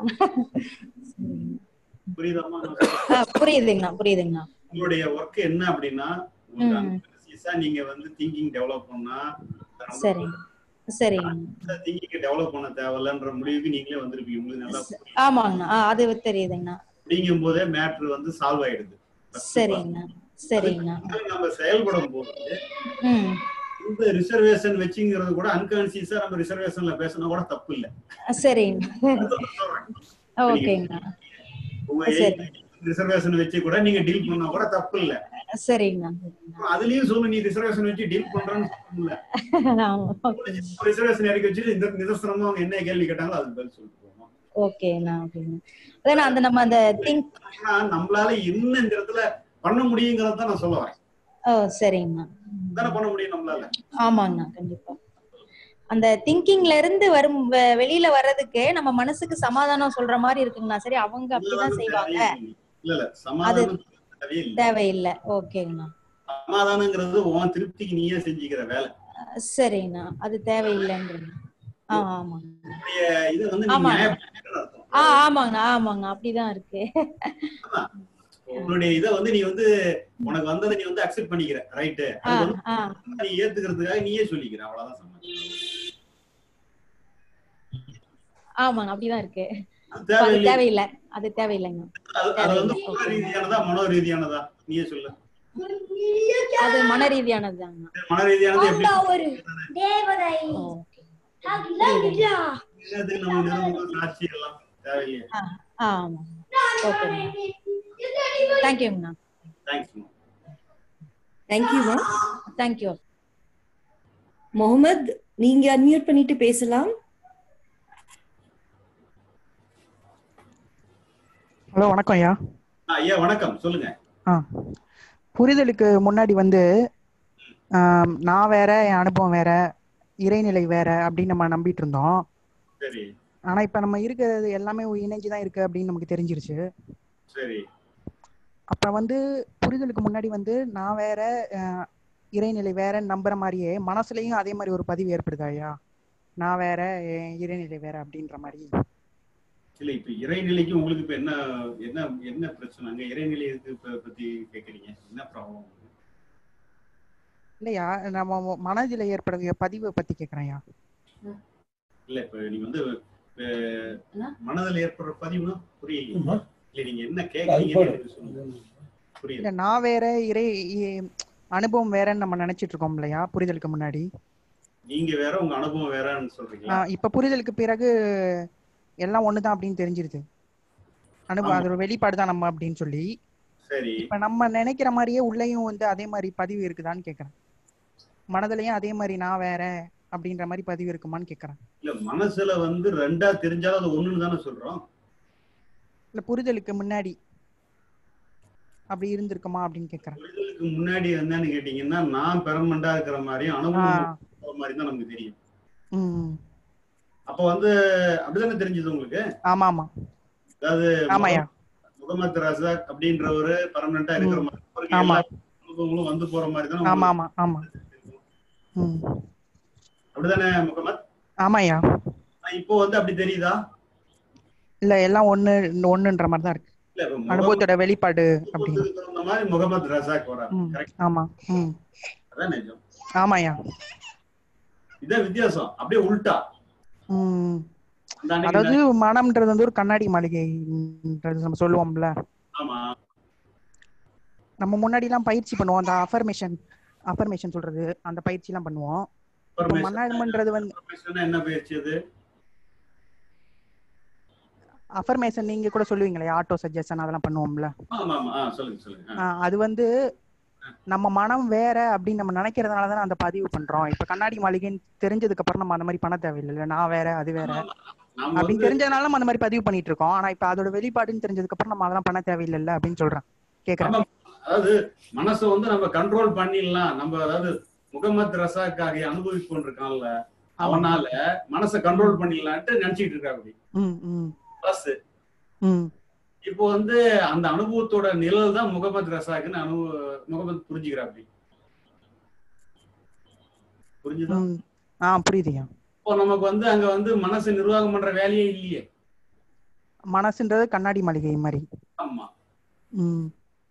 சரிங்க. புரியுதாமா ஆ புரியுதுங்கண்ணா புரியுதுங்கண்ணா உங்களுடைய ஒர்க் என்ன அப்படின்னா உங்களுக்கு ம். unconscious-ஆ நீங்க வந்து திங்கிங் டெவலப் பண்ணா சரிங்க சரிங்க திங்கிங் டெவலப் பண்ண தேவையில்லன்ற முடிவுக்கு நீங்களே வந்திருப்பீங்க உங்களுக்கு நல்லா புரியும். ஆமாங்கண்ணா ஆ அது தெரியுதுங்கண்ணா அப்படிங்கும் போதே மேட்ரு வந்து சால்வ் ஆயிடுது சரிங்கண்ணா சரிங்கண்ணா அதுக்கு நம்ம செயல்படும் போது ம் இந்த ரிசர்வேஷன் வச்சுங்கிறது கூட அன்கான்சியஸா நம்ம ரிசர்வேஷன்ல பேசினா கூட தப்பு இல்ல சரிங்கண்ணா ஓகேங்கண்ணா உங்க சரி. ரிசர்வேஷன் வச்சு கூட நீங்க டீல் பண்ணா கூட தப்பு இல்ல சரிங்கண்ணா அதுலயும் சொல்லு நீ ரிசர்வேஷன் வச்சு டீல் பண்றேன்னு சொல்லல ஆமா ரிசர்வேஷன் இறக்கி வச்சு இந்த நிதர்சனமா அவங்க என்ன கேள்வி கேட்டாங்களோ அதுக்கு பதில் சொல்லிட்டு போகணும் ஓகேண்ணா ஓகேண்ணா அதான் அந்த நம்ம அந்த திங்க் ஆனா நம்மளால என்ன இந்த இடத்துல பண்ண முடியுங்கிறத தான் நான் சொல்ல வரேன் ஓ சரிங்கண்ணா தானே பண்ண முடியும் நம்மளால ஆமாங்கண்ணா கண்டிப்பா அந்த திங்கிங்ல இருந்து வரும் வெ- வெளியில வர்றதுக்கு நம்ம மனசுக்கு சமாதானம் சொல்ற மாதிரி இருக்குங்கண்ணா சரி அவங்க அப்படிதான் செய்வாங்க இல்ல இல்ல சமாதானம் தேவையே இல்ல தேவையில்லை ஓகேங்கண்ணா சமாதானங்கிறது உன் திருப்திக்கு நீயே செஞ்சுக்கிற வேலை சரிங்கண்ணா அது தேவையில்லைன்றீங்க ஆ ஆமாங்க உன்னுடைய இதை வந்து நீ ஆமாங்க. நியாயப்படுத்தணும்னு அர்த்தம். ஆ ஆமாங்கண்ணா ஆமாங்கண்ணா அப்படிதான் இருக்கு உன்னுடைய இதை வந்து நீ வந்து உனக்கு வந்ததை நீ வந்து அக்செப்ட் பண்ணிக்கிற ரைட்டு ஆ அது வந்து ஆ நீ ஏத்துக்கிறதுக்காக நீயே சொல்லிக்கிற அவ்வளவுதான் சமாதானம் ஆமாங்க அப்படிதான் இருக்கு அது அப்ப அது தேவையில்லை தேவையில்லை அது தேவையில்லைங்க அது அது வந்து மன ரீதியானதா மனோ ரீதியானதா நீயே சொல்லு அது மன ரீதியானதுதாங்கண்ணா மன ரீதியானது எப்படி ஓகே என்னது நம்ம நிறுவனம் சாட்சி எல்லாம் தேவையில்லையே ஆ ஆ ஆமாங்க ஓகேங்கண்ணா தேங்க்யூங்கண்ணா தேங்க்ஸ் தேங்க்யூமா தேங்க்யூ முகமது நீங்க அன்மியூட் பண்ணிட்டு பேசலாம் ஹலோ வணக்கம் ஐயா ஐயா வணக்கம் சொல்லுங்க ஆ புரிதலுக்கு முன்னாடி வந்து ஆம், நான் வேற என் அனுபவம் வேற இறைநிலை வேற அப்படின்னு நம்ம நம்பிட்டு இருந்தோம் சரி ஆனா இப்ப நம்ம இருக்கிறது எல்லாமே இணைஞ்சுதான் இருக்கு அப்படின்னு நமக்கு தெரிஞ்சிருச்சு சரி அப்ப வந்து புரிதலுக்கு முன்னாடி வந்து நான் வேற அஹ், இறைநிலை வேறன்னு நம்புற மாதிரியே மனசுலயும் அதே மாதிரி ஒரு பதிவு ஏற்படுதா ஐயா நான் வேற என் இறைநிலை வேற அப்படின்ற மாதிரி இல்ல இப்ப இறைநிலைக்கு உங்களுக்கு இப்ப என்ன என்ன என்ன பிரச்சனைங்க இறைநிலை இதுக்கு இப்ப பத்தி கேக்குறீங்க என்ன ப்ராப்ளம் இல்லையா நம்ம மனதில் ஏற்படுற பதிவை பத்தி கேக்குறேன் ஐயா இல்ல இப்ப நீங்க வந்து அஹ், மனதில் ஏற்படுற பதிவுனா புரியல இல்ல நீங்க என்ன கேக்குறீங்கன்னு எனக்கு சொல்லுங்க புரியல இல்ல நான் வேற இறை இ- அனுபவம் வேறன்னு நம்ம நினைச்சிட்டு இருக்கோம் இல்லையா புரிதலுக்கு முன்னாடி நீங்க வேற உங்க அனுபவம் வேறன்னு சொல்றீங்களா ஆஹ் இப்ப புரிதலுக்கு பிறகு எல்லாம் ஒண்ணுதான் அப்படின்னு தெரிஞ்சிருது அனுபவம் அதோட வெளிப்பாடு தான் நம்ம அப்படின்னு சொல்லி சரி இப்ப நம்ம நினைக்கிற மாதிரியே உள்ளேயும் வந்து அதே மாதிரி பதிவு இருக்குதான்னு கேக்குறேன் மனதிலையும் அதே மாதிரி நான் வேற அப்படின்ற மாதிரி பதிவு இருக்குமான்னு கேக்குறேன் இல்ல மனசுல வந்து ரெண்டா தெரிஞ்சாலும் அது ஒண்ணுன்னு தானே சொல்றோம் இல்ல புரிதலுக்கு முன்னாடி அப்படி இருந்திருக்குமா அப்படின்னு கேக்குறேன் புரிதலுக்கு முன்னாடி என்னன்னு கேட்டீங்கன்னா நான் பெர்மனண்டா இருக்கிற மாதிரியும் அனுபவம் இருக்கிற மாதிரி தான் நமக்கு தெரியும் ம் அப்ப வந்து அப்படிதானே தெரிஞ்சது உங்களுக்கு ஆமா ஆமா அதாவது ஆமாய்யா முகமது ரசாக் அப்படின்றவரு பெர்மனண்டா இருக்கிற மாதிரி அவருக்கு ஆமா. எல்லா அனுபவங்களும் வந்து போற மாதிரி தான் ஆமா ஆமா ஆமா ம் அப்படிதானே முகமது ஆமாய்யா ஆனா இப்போ வந்து அப்படி தெரியுதா இல்ல எல்லாம் ஒண்ணு ஒண்ணுன்ற மாதிரி தான் இருக்கு இல்ல இப்ப முகமது அனுபவத்தோட வெளிப்பாடு அப்படின்னு அனுபவத்துக்கு தகுந்த மாதிரி முகமது ரசாக் வராரு ம் கரெக்ட் ஆமா ம் அதான் நிஜம் ஆமாய்யா இதான் வித்தியாசம் அப்படியே உல்டா ம் அந்த அன்னைக்கு அதாவது மனம்ன்றது வந்து ஒரு கண்ணாடி மாளிகைன்றது நம்ம சொல்லுவோம்ல ஆமா நம்ம முன்னாடி எல்லாம் பயிற்சி பண்ணுவோம் அந்த அஃபர்மேஷன் அஃபர்மேஷன் சொல்றது அந்த பயிற்சி எல்லாம் பண்ணுவோம் இப்ப Affirmation. மனம்ன்றது வந்து Affirmation என்ன பயிற்சி அது அஃபர்மேஷன் நீங்க கூட சொல்லுவீங்களே ஆட்டோ சஜஷன் அதெல்லாம் பண்ணுவோம்ல ஆமா ஆமா ஆ, சொல்லுங்க சொல்லுங்க ஆ. ஆஹ் அது வந்து நம்ம மனம் வேற அப்படின்னு நம்ம நினைக்கிறதுனால தானே அந்த பதிவு பண்றோம் இப்ப கண்ணாடி மாளிகைன்னு தெரிஞ்சதுக்கு அப்புறம் நம்ம அந்த மாதிரி பண்ண தேவையில்லை நான் வேற அது வேற நாம அப்படின்னு வந்து தெரிஞ்சதுனால நம்ம அந்த மாதிரி பதிவு பண்ணிட்டு இருக்கோம் ஆனா இப்ப அதோட வெளிப்பாடுன்னு தெரிஞ்சதுக்கு அப்புறம் நம்ம அதெல்லாம் பண்ண தேவையில்லைல்ல அப்படின்னு சொல்றேன் கேக்குறேன் ஆமா, அதாவது மனசை வந்து நம்ம கண்ட்ரோல் பண்ணிடலாம் நம்ம அதாவது முகமது ரசாக்காக அனுபவிச்சு கொண்டிருக்கான்ல அவனால மனசை கண்ட்ரோல் பண்ணிடலான்ட்டு நினைச்சிட்டு இருக்கா அப்படி ம் ம் பிளஸ் ம் இப்போ வந்து அந்த அனுபவத்தோட நிழல் தான் முகமது ரசாக்குன்னு அனுபவ முகமது புரிஞ்சுக்கிறா அப்படி புரிஞ்சுதா ம் ஆ புரியுதுயா இப்போ நமக்கு வந்து அங்க வந்து மனசை நிர்வாகம் பண்ற வேலையே இல்லையே மனசுன்றது கண்ணாடி மாளிகை மாதிரி ஆமா ம்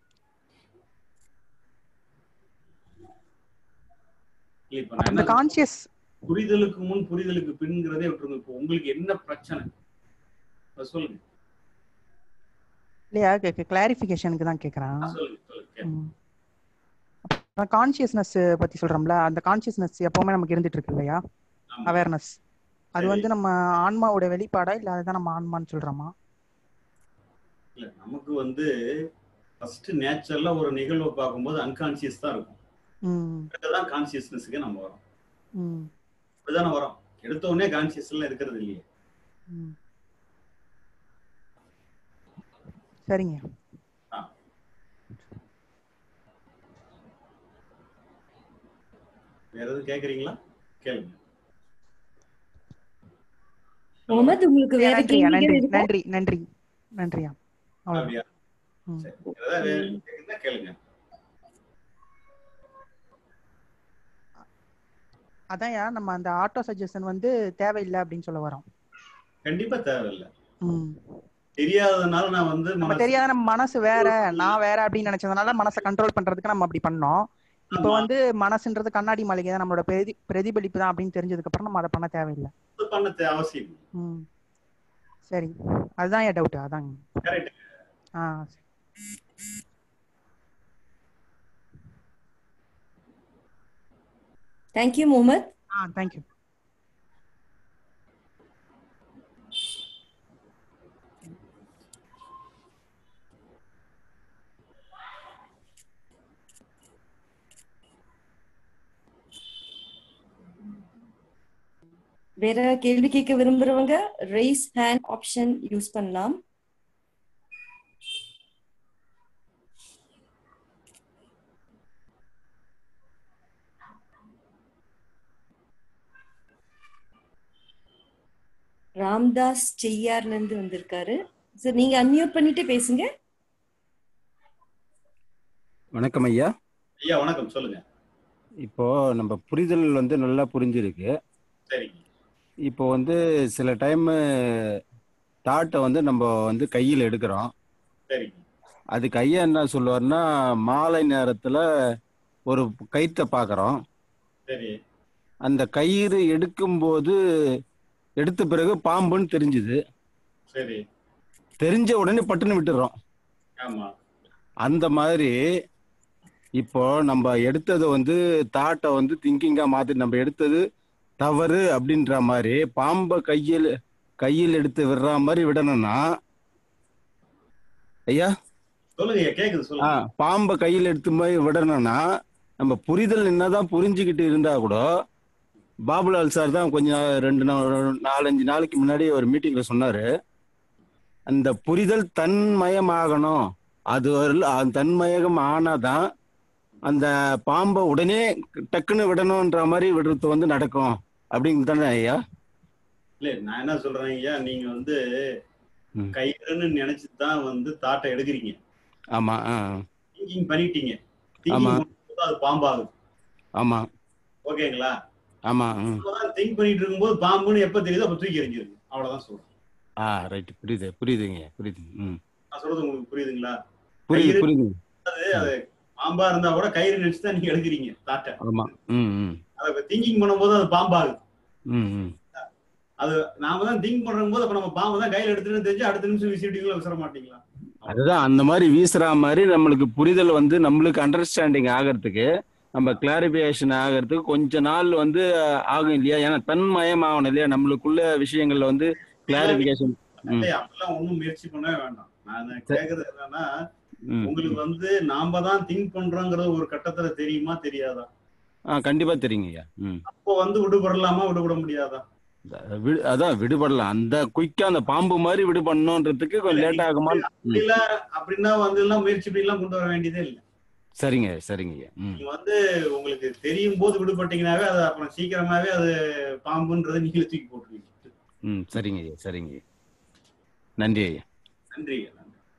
இல்ல இப்ப நான் அந்த என்ன கான்சியஸ் புரிதலுக்கு முன் புரிதலுக்கு பின்ங்கிறதே விட்டுருங்க இப்போ உங்களுக்கு என்ன பிரச்சனை அதை சொல்லுங்க இல்லையா கிளாரிஃபிகேஷனுக்கு தான் கேக்குறேன் சொல்லுங்க சொல்லுங்க கான்சியஸ்னஸ் பத்தி சொல்றோம்ல அந்த கான்சியஸ்னஸ் எப்பவுமே நமக்கு இருந்துட்டு இருக்கு இல்லையா ஆமா. அவேர்னஸ் அது சரி. வந்து நம்ம ஆன்மாவோட வெளிப்பாடா இல்ல அதுதான் நம்ம ஆன்மான்னு சொல்றோமா இல்ல நமக்கு வந்து ஃபர்ஸ்ட் நேச்சுரலா ஒரு நிகழ்வை பார்க்கும்போது அன்கான்சியஸ் தான் இருக்கும் ம் அதுதான் கான்சியஸ்னஸ்க்கு நம்ம வரோம் ம் அப்படிதானே வரோம் எடுத்த உடனே கான்சியஸ்ல இருக்கிறது இல்லையே ம் சரிங்க ஆ. வேற எதுவும் கேக்குறீங்களா கேளுங்க முகமது உங்களுக்கு வேற நன்றியா கேள்விகள் நன்றி இருக்கா நன்றி நன்றி நன்றியா அவ்வளவுதான் அப்படியா ம். சரி ஏதாவது வேற கேக்குறீங்களா? கேளுங்க அதான்யா நம்ம அந்த ஆட்டோ சஜஷன் வந்து தேவையில்லை அப்படின்னு சொல்ல வரோம் கண்டிப்பா தேவையில்லை ம். தெரியாததுனால நான் வந்து நம்ம மனசு- தெரியாத நம்ம மனசு வேற நான் வேற அப்படின்னு நினைச்சதுனால மனசை கண்ட்ரோல் பண்றதுக்கு நம்ம அப்படி பண்ணோம் இப்போ ஆமா. வந்து மனசுன்றது கண்ணாடி மாளிகை தான் நம்மளோட பிரதி பிரதிபலிப்பு தான் அப்படின்னு தெரிஞ்சதுக்கு அப்புறம் நம்ம அதை பண்ண தேவையில்லை இது பண்ண தே- அவசியம் இல்லை. ம் சரி அதுதான் என் டவுட் அதாங்க Correct. ஆ தேங்க்யூ முகமது ஆ தேங்க்யூ வேற கேள்வி கேட்க விரும்புறவங்க ரைஸ் ஹேண்ட் ஆப்ஷன் யூஸ் பண்ணலாம் ராம்தாஸ் செய்யார்ல இருந்து வந்திருக்காரு சார் நீங்க அன்மியூட் பண்ணிட்டு பேசுங்க வணக்கம் ஐயா ஐயா வணக்கம் சொல்லுங்க இப்போ நம்ம புரிதல் வந்து நல்லா புரிஞ்சிருக்கு சரிங்க இப்போ வந்து சில டைம் தாட்டை வந்து நம்ம வந்து கையில் எடுக்கிறோம் சரிங்க அதுக்கு ஐயா என்ன சொல்லுவார்னா மாலை நேரத்தில் ஒரு கயிற்றை பார்க்குறோம் சரி அந்த கயிறு எடுக்கும்போது எடுத்த பிறகு பாம்புன்னு தெரிஞ்சுது சரி தெரிஞ்ச உடனே பட்டுன்னு விட்டுறோம் ஆமா அந்த மாதிரி இப்போ நம்ம எடுத்ததை வந்து தாட்டை வந்து திங்கிங்கா மாத்தி நம்ம எடுத்தது தவறு அப்படின்ற மாதிரி பாம்பை கையில் கையில் எடுத்து விடுற மாதிரி விடணும்னா ஐயா சொல்லுங்க ஐயா கேக்குது ஆ சொல்லுங்க பாம்பை கையில் எடுத்து மாதிரி விடணும்னா நம்ம புரிதல் என்னதான் புரிஞ்சுக்கிட்டு இருந்தா கூட பாபுலால் சார் தான் கொஞ்சம் நா- ரெண்டு நாள் நாலஞ்சு நாளைக்கு முன்னாடி ஒரு மீட்டிங்ல சொன்னாரு அந்த புரிதல் தன்மயமாகணும் அது ஒரு அந்த தன்மயகம் ஆனாதான் அந்த பாம்பை உடனே டக்குன்னு விடணுன்ற மாதிரி விடுறது வந்து நடக்கும் அப்படிங்கிறது தானே ஐயா இல்ல நான் என்ன சொல்றேன் ஐயா நீங்க வந்து ம். கயிறுன்னு நினைச்சு தான் வந்து தாட்டை எடுக்கிறீங்க ஆமா ஆ திங்கிங் பண்ணிட்டீங்க ஆமா. திங்கிங் அது பாம்பாகுது ஆமா ஓகேங்களா ஆமா ம் திங்க் பண்ணிட்டு இருக்கும்போது பாம்புன்னு எப்ப தெரியுதோ அப்ப தூக்கி எறிஞ்சிருங்க அவ்வளவுதான் சொல்றேன் ஆ ரைட் புரியுது புரியுதுங்க புரியுது ம் நான் சொல்றது உங்களுக்கு புரியுதுங்களா புரியுது கயிறு புரியுது அது அது பாம்பா இருந்தா கூட கயிறு நினைச்சு தான் நீங்க எடுக்கிறீங்க தாட்டை ஆமா ம் ம் அதை திங்கிங் பண்ணும்போது அது பாம்பாகுது ம் ம் அது நாம தான் திங்க் பண்ணும் போது அப்ப நம்ம பாம்பு தான் கையில எடுத்துட்டு தெரிஞ்சு அடுத்த நிமிஷம் விசிட்டீங்களா விசிற மாட்டீங்களா அதுதான் அந்த மாதிரி வீசுற மாதிரி நம்மளுக்கு புரிதல் வந்து நம்மளுக்கு அண்டர்ஸ்டாண்டிங் ஆகிறதுக்கு நம்ம கிளாரிபிகேஷன் ஆகிறதுக்கு கொஞ்ச நாள் வந்து ஆகும் இல்லையா ஏன்னா தன்மயம் ஆகணும் இல்லையா நம்மளுக்குள்ள விஷயங்கள்ல வந்து கிளாரிபிகேஷன் ம் ஏய், அப்படிலாம் ஒண்ணும் முயற்சி பண்ணவே வேண்டாம் நான் கேக்குறது என்னன்னா ம் உங்களுக்கு வந்து நாம தான் திங்க் பண்றோங்கிறது ஒரு கட்டத்துல தெரியுமா தெரியாதா ஆ கண்டிப்பா தெரியுங்க ஐயா ம் அப்போ வந்து விடுபடலாமா விடுபட முடியாதா வி- அதான் விடுபடலாம் அந்த குயிக்கா அந்த பாம்பு மாதிரி விடுபடணுன்றதுக்கு கொஞ்சம் லேட் ஆகுமா ம் அப்படில அப்படின்னா வந்து எல்லாம் முயற்சி பண்ணி எல்லாம் கொண்டு வர வேண்டியதே இல்லை சரிங்க சரிங்க ஐயா ம் நீங்க வந்து உங்களுக்கு தெரியும் போது விடுபட்டீங்கன்னாவே அது அப்புறம் சீக்கிரமாவே அது பாம்புன்றதை நீங்களே தூக்கி போட்டுருவீங்க ம் சரிங்க ஐயா சரிங்க ஐயா நன்றி ஐயா நன்றி நன்றி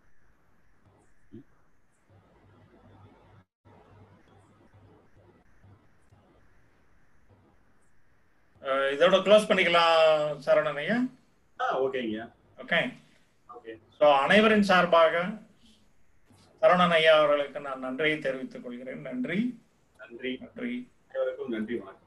அஹ் இதோட க்ளோஸ் பண்ணிக்கலாம் சரவணன் ஐயா ஆ ஓகேங்க ஓகே ஓகே ஸோ அனைவரின் சார்பாக சரவணன் ஐயா அவர்களுக்கு நான் நன்றியை தெரிவித்துக் கொள்கிறேன் நன்றி நன்றி நன்றி அனைவருக்கும் நன்றி வணக்கம்